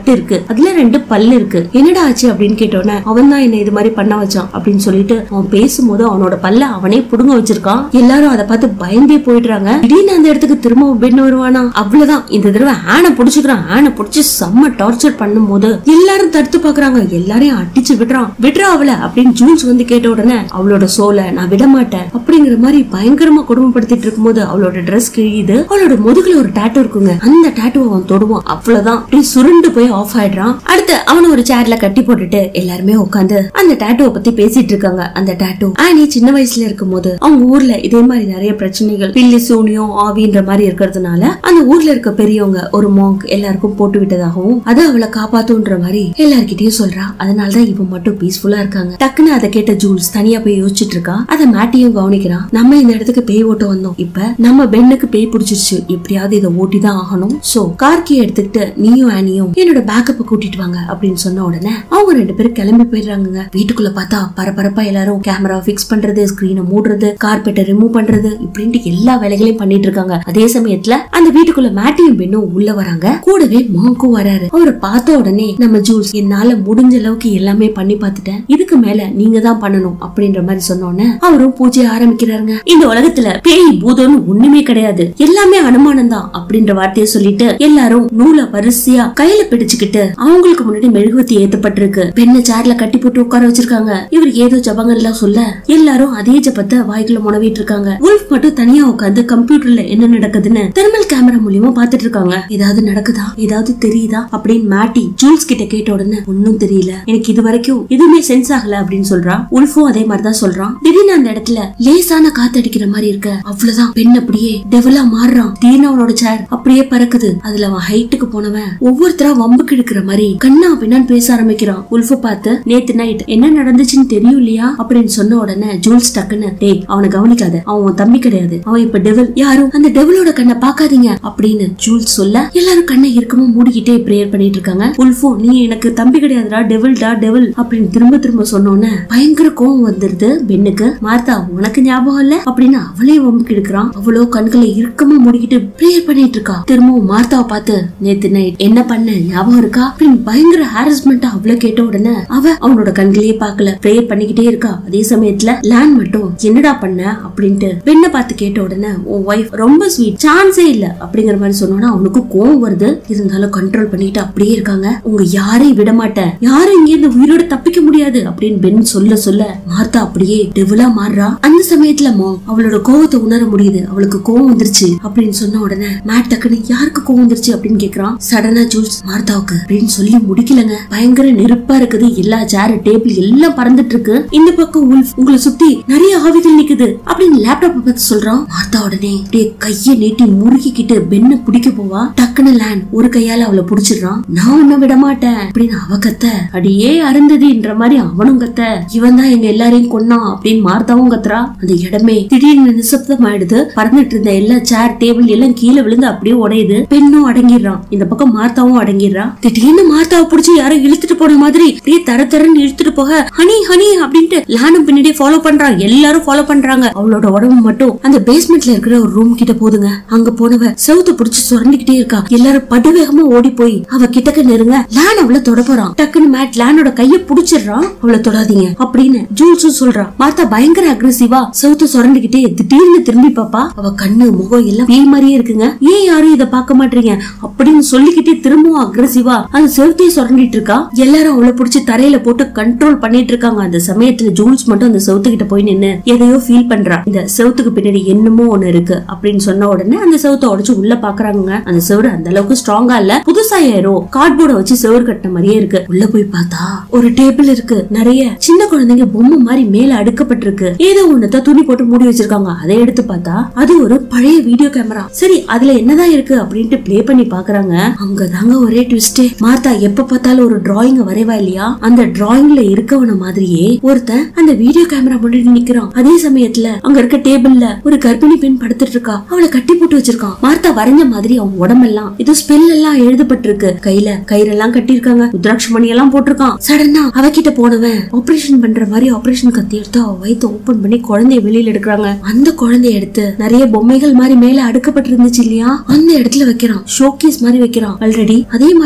தட்டு இருக்கு அதுல ரெண்டு பல்லு இருக்கு என்னடா ஆச்சு அப்படின்னு கேட்டோன்னே அவன் தான் என்ன இது மாதிரி பண்ண வச்சான் அப்படின்னு சொல்லிட்டு அவன் பேசும்போது அவனோட பல்ல அவனே புடுங்க வச்சிருக்கான் எல்லாரும் அதை பார்த்து பயந்தே போயிடுறாங்க திடீர்னு அந்த இடத்துக்கு திரும்ப பெண் வருவானா அவ்வளவுதான் இந்த தடவை ஆனை புடிச்சுக்கிறான் ஆனை புடிச்சு செம்ம டார்ச்சர் பண்ணும் போது எல்லாரும் தடுத்து பாக்குறாங்க எல்லாரையும் அடிச்சு விடுறான் விடுறா அவளை அப்படின்னு ஜூன்ஸ் வந்து கேட்ட உடனே அவளோட சோலை நான் விட மாட்டேன் அப்படிங்கிற மாதிரி பயங்கரமா கொடுமைப்படுத்திட்டு இருக்கும்போது அவளோட ட்ரெஸ் கிழியுது அவளோட முதுகுல ஒரு டாட்டூ இருக்குங்க அந்த டாட்டூ அவன் தொடுவான் அவ்வளவுதான் அப்படியே சுருண்டு போய் ஆஃப் ஆயிடுறான் அடுத்து அவனை ஒரு சேர்ல கட்டி போட்டுட்டு எல்லாருமே உட்காந்து அந்த டாட்டூவை பத்தி பேசிட்டு இருக்காங்க அந்த டாட்டூ ஆனி சின்ன வயசுல இருக்கும்போது அவங்க ஊர்ல இதே மாதிரி நிறைய பிரச்சனைகள் பில்லி சூனியம் ஆவின்ற மாதிரி இருக்கிறதுனால அந்த ஊர்ல இருக்க பெரியவங்க ஒரு மாங்க் எல்லாருக்கும் போட்டு விட்டதாகவும் அது அவளை காப்பாத்துன்ற மாதிரி எல்லார்கிட்டயும் சொல்றா அதனாலதான் இவன் மட்டும் பீஸ்ஃபுல்லா இருக்காங்க டக்குன்னு அதை கேட்ட ஜூல்ஸ் தனியா போய் யோசிச்சுட்டு இருக்கா அதை மேட்டியும் கவனிக்கிறான் நம்ம இந்த இடத்துக்கு பேய் ஓட்ட வந்தோம் இப்ப நம்ம பெண்ணுக்கு பேய் பிடிச்சிருச்சு எப்படியாவது இதை ஓட்டி தான் ஆகணும் சோ கார்கி எடுத்துக்கிட்டு நீயும் ஆனியும் என்னோட பேக்கப்ப கூட்டிட்டு வாங்க அப்படின்னு சொன்ன உடனே அவங்க ரெண்டு பேரும் கிளம்பி போயிடுறாங்க வீட்டுக்குள்ள பார்த்தா பரபரப்பா எல்லாரும் கேமரா பிக்ஸ் பண்றது ஸ்கிரீனை மூடுறது கார்பெட்டை ரிமூவ் பண்றது இப்படின்ட்டு எல்லா வேலைகளையும் பண்ணிட்டு இருக்காங்க அதே சமயத்துல அந்த வீட்டுக்குள்ள மேட்டியும் பெண்ணும் உள்ள வராங்க கூடவே மாங்கும் வராரு அவரை பார்த்த உடனே நம்ம ஜூஸ் என்னால முடிஞ்ச அளவுக்கு எல்லாமே பண்ணி பார்த்துட்டேன் இதுக்கு மேல நீங்க தான் பண்ணணும் அப்படின்ற மாதிரி சொன்னோன்னே அவரும் பூஜை ஆரம்பிக்கிறாருங்க இந்த உலகத்துல பேய் பூதம்னு ஒண்ணுமே கிடையாது எல்லாமே அனுமானம் தான் அப்படின்ற வார்த்தையை சொல்லிட்டு எல்லாரும் நூலை வரிசையா கையில பிடிச்சுக்கிட்டு அவங்களுக்கு முன்னாடி மெழுகுவத்தி ஏத்தப்பட்டிருக்கு பெண்ணை சேர்ல கட்டி போட்டு உட்கார வச்சிருக்காங்க இவர் ஏதோ ஜபங்கள் எல்லாம் சொல்ல எல்லாரும் அதே ஜபத்தை வாய்க்குள்ள முனவிட்டு இருக்காங்க உல்ஃப் மட்டும் தனியா உட்காந்து கம்ப்யூட்டர்ல என்ன நடக்குதுன்னு தெர்மல் கேமரா மூலியமா பாத்துட்டு இருக்காங்க ஏதாவது நடக்குதா ஏதாவது தெரியுதா அப்படின்னு மாட்டி ஜூல்ஸ் கிட்ட கேட்ட உடனே ஒன்னும் தெரியல எனக்கு இது வரைக்கும் எதுவுமே சென்ஸ் ஆகல அப்படின்னு சொல்றான் உல்ஃபும் அதே மாதிரிதான் சொல்றான் திடீர்னு அந்த இடத்துல லேசான காத்தடிக்கிற மாதிரி இருக்க அவ்வளவுதான் பெண் அப்படியே டெவலா மாறுறான் திடீர்னு அவனோட சேர் அப்படியே பறக்குது அதுல அவன் ஹைட்டுக்கு போனவன் ஒவ்வொருத்தரா வம்புக்கு எடுக்கிற மாதிரி கண்ணா பின்னான்னு பேச ஆரம்பிக்கிறான் உல்ஃப பார்த்து நேத்து நைட் என்ன நடந்துச்சுன்னு தெரியும் இல்லையா அப்படின்னு சொன்ன உடனே ஜூல்ஸ் டக்குன்னு டேய் அவனை கவனிக்காத அவன் உன் தம்பி கிடையாது அவன் இப்ப டெவல் யாரும் அந்த டெவலோட கண்ணை பாக்காதீங்க அப்படின்னு ஜூல்ஸ் சொல்ல எல்லாரும் கண்ணை இருக்கமா மூடிக்கிட்டே பிரேயர் பண்ணிட்டு இருக்காங்க உல்ஃபோ நீ எனக்கு தம்பி கிடையாதுடா டெவல்டா டெவல் அப்படின்னு திரும்ப திரும்ப சொன்னோன்னே பயங்கர கோவம் வந்துருது பெண்ணுக்கு மார்த்தா உனக்கு ஞாபகம் இல்ல அப்படின்னு அவளே வம்புக்கு எடுக்கிறான் அவ்வளோ கண்களை இறுக்கமா மூடிக்கிட்டு பிரேயர் பண்ணிட்டு இருக்கா திரும்பவும் மார்த்தாவை பார்த்து நேத்து நைட் என்ன பண்ண ஞாபகம் இருக்கா அப்படின்னு பயங்கர ஹாரஸ்மெண்ட் அவள கேட்ட உடனே அவ அவனோட கண்களையே பார்க்கல பிரேயர் பண்ணிக்கிட்டே இருக்கா அதே சமயத்துல லேண்ட் மட்டும் என்னடா பண்ண அப்படின்ட்டு பெண்ணை பார்த்து கேட்ட உடனே உன் ஒய்ஃப் ரொம்ப ஸ்வீட் சான்ஸே இல்ல அப்படிங்கிற மாதிரி சொன்னோன்னா அவனுக்கு கோவம் வருது இருந்தாலும் கண்ட்ரோல் பண்ணிட்டு அப்படியே இருக்காங்க உங்க யாரையும் விட மாட்டேன் யாரும் இங்க இருந்து உயிரோட தப்பிக்க முடியாது அப்படின்னு பென் சொல்ல சொல்ல மார்த்தா அப்படியே டெவிலா மாறுறா அந்த சமயத்துல மோ அவளோட கோவத்தை உணர முடியுது அவளுக்கு கோவம் வந்துருச்சு அப்படின்னு சொன்ன உடனே மேட் டக்குன்னு யாருக்கு கோவம் வந்துருச்சு அப்படின்னு கேக்குறான் சடனா ஜூல்ஸ் மார்த்தாவுக்கு அப்படின்னு சொல்லி முடிக்கலங்க பயங்கர நெருப்பா இருக்குது எல்லா சேர் டேபிள் எல்லாம் பறந்துட்டு இருக்கு இந்த பக்கம் உல்ஃப் உங்களை சுத்தி நிறைய ஆவிகள் நிக்குது அப்படின்னு லேப்டாப் பார்த்து சொல்றான் மார்த்தா உடனே அப்படியே கைய நீட்டி முறுக்கிக்கிட்டு பெண்ண பிடிக்க போவா டக்குன்னு லேண்ட் ஒரு கையால அவளை புடிச்சிடுறான் நான் உன்னை விட மாட்டேன் அப்படின்னு அவ கத்த அடியே அருந்ததின்ற மாதிரி அவனும் கத்த இவன் தான் எங்க எல்லாரையும் கொன்னான் அப்படின்னு மார்த்தாவும் கத்துறா அந்த இடமே திடீர்னு நிசப்தம் ஆயிடுது பறந்துட்டு இருந்த எல்லா சேர் டேபிள் எல்லாம் கீழே விழுந்து அப்படியே உடையுது பெண்ணும் அடங்கிடுறான் இந்த பக்கம் மார்த்தாவும் அடங்கிடுறா திடீர்னு மார்த்தாவை புடிச்சு யாரோ இழுத்துட்டு போன மாதிரி அப்படியே தர தரன்னு இழுத்துட்டு போக ஹனி ஹனி அப்படின்ட்டு லானும் பின்னாடியே ஃபாலோ பண்றான் எல்லாரும் ஃபாலோ பண்றாங்க அவளோட உடம்பு மட்டும் அந்த பேஸ்மெண்ட்ல இருக்கிற ஒரு ரூம் கிட்ட போதுங்க அங்க போனவ செவுத்த புடிச்சு சுரண்டிக்கிட்டே இருக்கா எல்லாரும் படுவேகமா ஓடி போய் அவ கிட்டக்க நெருங்க லேன் அவள தொட போறான் டக்குன்னு மேட் லேனோட கைய புடிச்சிடுறான் அவளை தொடாதீங்க அப்படின்னு ஜூல்ஸும் சொல்றா மார்த்தா பயங்கர அக்ரெசிவா செவுத்த சுரண்டிக்கிட்டே திடீர்னு திரும்பி பாப்பா அவ கண்ணு முகம் எல்லாம் பேய் மாதிரியே இருக்குங்க ஏன் யாரும் இத பார்க்க மாட்டீங்க அப்படின்னு சொல்லிக்கிட்டே திரும்பவும் அக்ரெசிவா அந்த செவுத்தையே சுரண்டிட்டு இருக்கா எல்லாரும் அவளை புடிச்சு தரையில போட்டு கண்ட்ரோல் பண்ணிட்டு இருக்காங்க அந்த சமயத்துல ஜூல்ஸ் மட்டும் அந்த செவுத்து கிட்ட போய் நின்னு எதையோ ஃபீல் பண்றா இந்த செவுத்துக்கு பின்னாடி என்னமோ ஒண்ணு இருக்கு அப்படின்னு சொன்ன உடனே அந்த செவுத்த உடைச்சு உள்ள பாக்குறாங்க அந்த செவுரு அந்த அளவுக்கு ஸ்ட்ராங்கா இல்ல புதுசா ஏறோ கார்ட்போர்ட வச்சு செவுரு கட்டின மாதிரியே இருக்கு உள்ள போய் பார்த்தா ஒரு டேபிள் இருக்கு நிறைய சின்ன குழந்தைங்க பொம்மை மாதிரி மேல அடுக்கப்பட்டிருக்கு ஏதோ ஒண்ணுதான் துணி போட்டு மூடி வச்சிருக்காங்க அதை எடுத்து பார்த்தா அது ஒரு பழைய வீடியோ கேமரா சரி அதுல என்னதான் இருக்கு அப்படின்ட்டு ப்ளே பண்ணி பாக்குறாங்க அங்கதாங்க ஒரே ட்விஸ்டே மார்த்தா எப்ப பார்த்தாலும் ஒரு டிராயிங் வரைவா இல்லையா அந்த டிராயிங்ல இருக்கவன மாதிரியே ஒருத்தன் அந்த வீடியோ கேமரா முன்னாடி நிக்கிறான் அதே சமயத்துல அங்க இருக்க டேபிள்ல ஒரு கர்ப்பிணி பெண் படுத்துட்டு இருக்கா அவளை கட்டி போட்டு வச்சிருக்கான் மார்த்தா வரைஞ்ச மாதிரி அவன் உடம்பெல்லாம் இது ஸ்பெல் எல்லாம் எழுதப்பட்டிருக்கு கையில கயிறெல்லாம் கட்டியிருக்காங்க ருத்ராட்ச மணி எல்லாம் போட்டிருக்கான் சடனா அவகிட்ட போனவன் ஆபரேஷன் பண்ற மாதிரி ஆபரேஷன் கத்தி எடுத்து அவ வயித்தை ஓபன் பண்ணி குழந்தைய வெளியில எடுக்கிறாங்க அந்த குழந்தைய எடுத்து நிறைய பொம்மைகள் மாதிரி மேல அடுக்கப்பட்டிருந்துச்சு இல்லையா அந்த இடத்துல வைக்கிறான் ஷோகேஸ் மாதிரி வைக்கிறான் ஆல்ரெடி அதே மாதிரி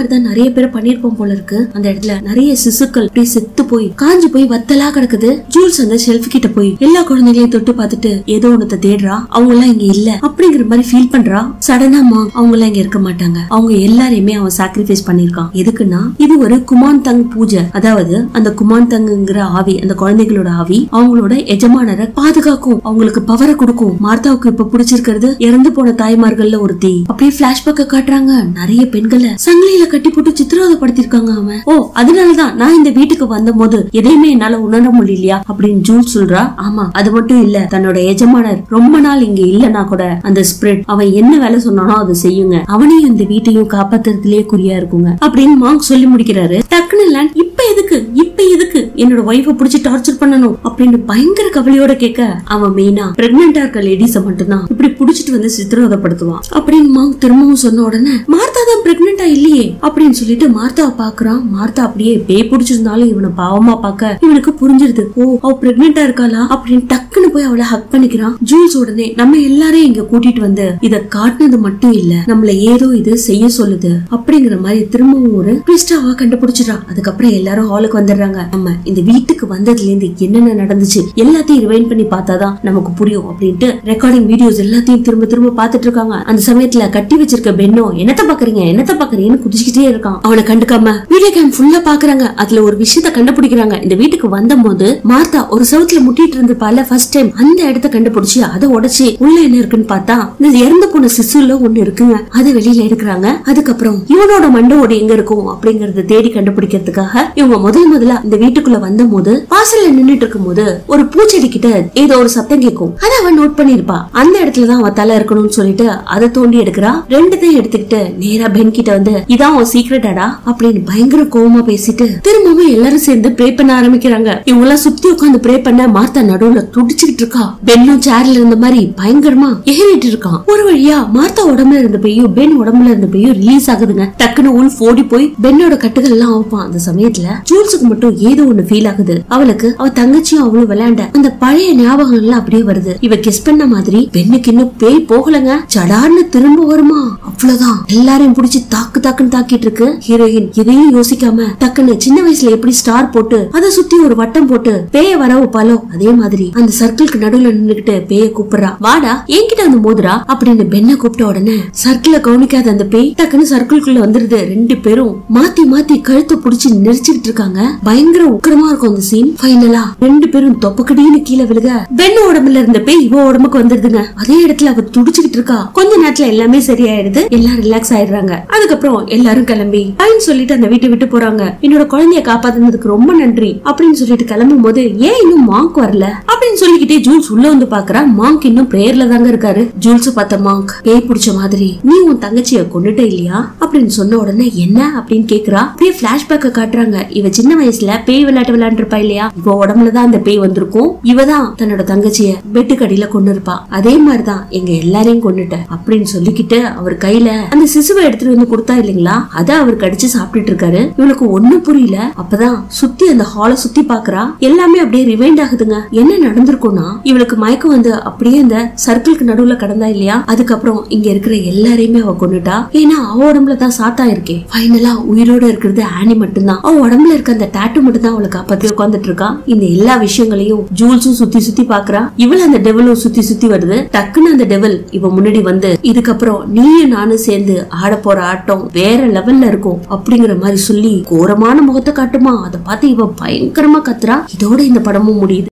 மாதிரிதான் நிறைய பேர் பண்ணிருப்போம் போல இருக்கு அந்த இடத்துல நிறைய சிசுக்கள் அப்படியே செத்து போய் காஞ்சு போய் வத்தலா கிடக்குது ஜூல்ஸ் அந்த ஷெல்ஃப் கிட்ட போய் எல்லா குழந்தைகளையும் தொட்டு பார்த்துட்டு ஏதோ ஒன்னத்தை தேடுறா அவங்க எல்லாம் இங்க இல்ல அப்படிங்கிற மாதிரி ஃபீல் பண்றா சடனா மா அவங்க எல்லாம் இங்க இருக்க மாட்டாங்க அவங்க எல்லாரையுமே அவன் சாக்ரிஃபைஸ் பண்ணிருக்கான் எதுக்குன்னா இது ஒரு குமான் தங் பூஜை அதாவது அந்த குமான் தங்குங்கிற ஆவி அந்த குழந்தைகளோட ஆவி அவங்களோட எஜமானரை பாதுகாக்கும் அவங்களுக்கு பவரை கொடுக்கும் மார்த்தாவுக்கு இப்ப பிடிச்சிருக்கிறது இறந்து போன தாய்மார்கள்ல ஒருத்தி அப்படியே பிளாஷ்பேக்க காட்டுறாங்க நிறைய பெண்களை சங்கிலியில கட்டி போட்டு சித்திரவதைப்படுத்திருக்காங்க அவன் ஓ அதனாலதான் நான் இந்த வீட்டுக்கு வந்த போது எதையுமே என்னால உணர முடியலையா அப்படின்னு ஜூல் சொல்றா ஆமா அது மட்டும் இல்ல தன்னோட எஜமானர் ரொம்ப நாள் இங்க இல்லனா கூட அந்த ஸ்பிரிட் அவன் என்ன வேலை சொன்னானோ அதை செய்யுங்க அவனையும் இந்த வீட்டையும் காப்பாத்துறதுலயே குறியா இருக்குங்க அப்படின்னு மாங்க் சொல்லி முடிக்கிறாரு டக்குன்னு லேண்ட் இப்ப எதுக்கு இப்ப எதுக்கு என்னோட ஒய்ஃப புடிச்சு டார்ச்சர் பண்ணணும் அப்படின்னு பயங்கர கவலையோட கேட்க அவன் மெயினா பிரெக்னெண்டா இருக்க லேடிஸ மட்டும்தான் இப்படி புடிச்சிட்டு வந்து சித்திரவதைப்படுத்துவான் அப்படின்னு மாங்க் திரும்பவும் சொன்ன உடனே மார்த்தா தான் பிரெக்னெண்டா இல்லையே அப்படின்னு சொல்லிட்டு மார்த்தாவை பாக்குறான் மார்த்தா அப்படியே பேய் பிடிச்சிருந்தாலும் இவனை பாவமா பார்க்க இவனுக்கு புரிஞ்சிருது ஓ அவ பிரெக்னெண்டா இருக்காளா அப்படின்னு டக்குன்னு போய் அவளை ஹக் பண்ணிக்கிறான் ஜூல்ஸ் உடனே நம்ம எல்லாரையும் இங்க கூட்டிட்டு வந்து இத காட்டுனது மட்டும் இல்ல நம்மள ஏதோ இது செய்ய சொல்லுது அப்படிங்கிற மாதிரி திரும்பவும் ஒரு ட்விஸ்டாவா கண்டுபிடிச்சிடா அதுக்கப்புறம் எல்லாரும் ஹாலுக்கு வந்துடுறாங்க நம்ம இந்த வீட்டுக்கு வந்ததுல இருந்து என்னென்ன நடந்துச்சு எல்லாத்தையும் ரிவைண்ட் பண்ணி பார்த்தாதான் நமக்கு புரியும் அப்படின்ட்டு ரெக்கார்டிங் வீடியோஸ் எல்லாத்தையும் திரும்ப திரும்ப பார்த்துட்டு இருக்காங்க அந்த சமயத்துல கட்டி வச்சிருக்க பென்னோ என்னத்த பாக்குறீங்க என்னத்த பாக்குறீங்கன்னு குதிச்சுக்கிட்டே இருக்கான் அவனை கண்டுக்காம வீடியோ கேம் ஃபுல்லா பாக்குறாங்க அதுல ஒரு விஷயத்த கண்டுபிடிக்கிறாங்க இந்த வீட்டுக்கு வந்தபோது மார்த்தா ஒரு சவுத்துல முட்டிட்டு இருந்திருப்பால ஃபர்ஸ்ட் டைம் அந்த இடத்த கண்டுபிடிச்சு அதை உடைச்சு உள்ள என்ன இருக்குன்னு பார்த்தா இந்த இறந்து போன சிசுல ஒண்ணு இருக்குங்க அதை வெளியில எடுக்கிறாங்க அதுக்கப்புறம் இவனோட மண்டோட எங்க இருக்கும் அப்படிங்கறத தேடி கண்டுபிடிக்கிறதுக்காக இவங்க முதல் முதல்ல இந்த வீட்டுக்குள்ள வந்த போது வாசல்ல நின்னுட்டு இருக்கும் போது ஒரு பூச்செடி கிட்ட ஏதோ ஒரு சத்தம் கேட்கும் அதை அவன் நோட் பண்ணிருப்பா அந்த இடத்துலதான் அவன் தலை இருக்கணும்னு சொல்லிட்டு அதை தோண்டி எடுக்கிறா ரெண்டுத்தையும் எடுத்துக்கிட்டு நேரா பென் கிட்ட வந்து இதான் உன் சீக்ரெட்டாடா அப்படின்னு பயங்கர கோவமா பேசிட்டு திரும்பவும் எல்லாரும் சேர்ந்து ப்ரே பண்ண ஆரம்பிக்கிறாங்க இவங்க எல்லாம் சுத்தி உட்காந்து ப்ரே பண்ண மார்த்தா நடுவுல துடிச்சுக்கிட்டு இருக்கா பென்னும் சேர்ல இருந்த மாதிரி பயங்கரமா ஏறிட்டு இருக்கான் ஒரு வழியா மார்த்தா உடம்புல இருந்த பெய்யும் பென் உடம்புல இருந்த பெய்யும் ரிலீஸ் ஆகுதுங்க டக்குன்னு உல்ஃப் ஓடி போய் பென்னோட கட்டுகள் எல்லாம் வைப்பான் அந்த சமயத்துல ஜூல்ஸுக்கு மட்டும் ஏதோ ஒண்ணு ஃபீல் ஆகுது அவளுக்கு அவ தங்கச்சியும் அவளும் விளையாண்ட அந்த பழைய ஞாபகங்கள் எல்லாம் அப்படியே வருது இவ கிஸ் பண்ண மாதிரி பெண்ணுக்கு இன்னும் பேய் போகலங்க சடார்னு திரும்ப வருமா அவ்வளவுதான் எல்லாரையும் புடிச்சு தாக்கு தாக்குன்னு தாக்கிட்டு இருக்கு ஹீரோயின் எதையும் யோசிக்காம டக்குன்னு சின்ன வயசுல எப்படி ஸ்டார் போட்டு அதை சுத்தி ஒரு வட்டம் போட்டு பேய வர வைப்பாலோ அதே மாதிரி அந்த சர்க்கிள்க்கு நடுவுல நின்னுகிட்டு பேய கூப்பிடுறா வாடா என்கிட்ட வந்து மோதுரா அப்படின்னு பெண்ணை கூப்பிட்ட உடனே சர்க்கிள கவனிக்காத அந்த பேய் டக்குன்னு சர்க்கிள்குள்ள வந்துருது ரெண்டு பேரும் மாத்தி மாத்தி கழுத்தை புடிச்சு நெரிச்சுக்கிட்டு இருக்காங்க பயங்கர உக்கிரமா இருக்கும் அந்த சீன் ஃபைனலா ரெண்டு பேரும் தொப்பக்கடின்னு கீழே விழுக பெண்ணு உடம்புல இருந்த பேய் இவ உடம்புக்கு வந்துருதுங்க அதே இடத்துல அவ துடிச்சுக்கிட்டு இருக்கா கொஞ்ச நேரத்துல எல்லாமே சரியாயிடுது எல்லாம் ரிலாக்ஸ் ஆயிடுறாங்க அதுக்கப்புறம் எல்லாரும் கிளம்பி பாயின்னு சொல்லிட்டு அந்த வீட்டை விட்டு போறாங்க என்னோட குழந்தைய காப்பாத்துனதுக்கு ரொம்ப நன்றி அப்படின்னு சொல்லிட்டு கிளம்பும் போது ஏன் இன்னும் மாங்க் வரல அப்படின்னு சொல்லிக்கிட்டே ஜூல்ஸ் உள்ள வந்து பாக்குறா மாங்க் இன்னும் பிரேயர்ல தாங்க இருக்காரு ஜூல்ஸ் பார்த்த மாங்க் பேய் பிடிச்ச மாதிரி நீ உன் தங்கச்சிய கொண்டுட்ட இல்லையா அப்படின்னு சொன்ன உடனே என்ன அப்படின்னு கேக்குறா அப்படியே பிளாஷ்பேக்க காட்டுறாங்க இவ சின்ன வயசுல பேய் விளையாட்டு விளையாண்டுருப்பா இல்லையா இவ உடம்புல தான் அந்த பேய் வந்திருக்கும் இவ தான் தன்னோட தங்கச்சிய பெட்டுக்கடியில கொண்டு இருப்பா அதே மாதிரிதான் எங்க எல்லாரையும் கொண்டுட்ட அப்படின்னு சொல்லிக்கிட்டு அவர் கையில அந்த சிசுவை எடுத்துட்டு வந்து கொடுத்தா இல்லைங்களா அத அவர் கடிச்சு சாப்பிட்டுட்டு இருக்காரு இவளுக்கு ஒண்ணும் புரியல அப்பதான் சுத்தி அந்த ஹாலை சுத்தி பாக்குறா எல்லாமே அப்படியே ரிவைண்ட் ஆகுதுங்க என்ன நடந்திருக்கும்னா இவளுக்கு மயக்கம் வந்து அப்படியே அந்த சர்க்கிள்க்கு நடுவுல கடந்தா இல்லையா அதுக்கப்புறம் இங்க இருக்கிற எல்லாரையுமே அவ கொண்டுட்டா ஏன்னா அவ உடம்புல தான் சாத்தா இருக்கே ஃபைனலா உயிரோட இருக்கிறது ஆனி மட்டும்தான் அவ உடம்புல இருக்க அந்த டாட்டு மட்டும் தான் அவளை காப்பாத்தி உட்காந்துட்டு இருக்கா இந்த எல்லா விஷயங்களையும் ஜூல்ஸும் சுத்தி சுத்தி பாக்குறா இவள் அந்த டெவலும் சுத்தி சுத்தி வருது டக்குன்னு அந்த டெவல் இவ முன்னாடி வந்து இதுக்கப்புறம் நீயும் நானும் சேர்ந்து ஆட போற ஆட்டம் வேற லெவல்ல இருக்கும் அப்படிங்கிற மாதிரி சொல்லி கோரமான முகத்தை காட்டுமா அதை பார்த்து இவ பயங்கரமா கத்துறா இதோட இந்த படமும் முடியுது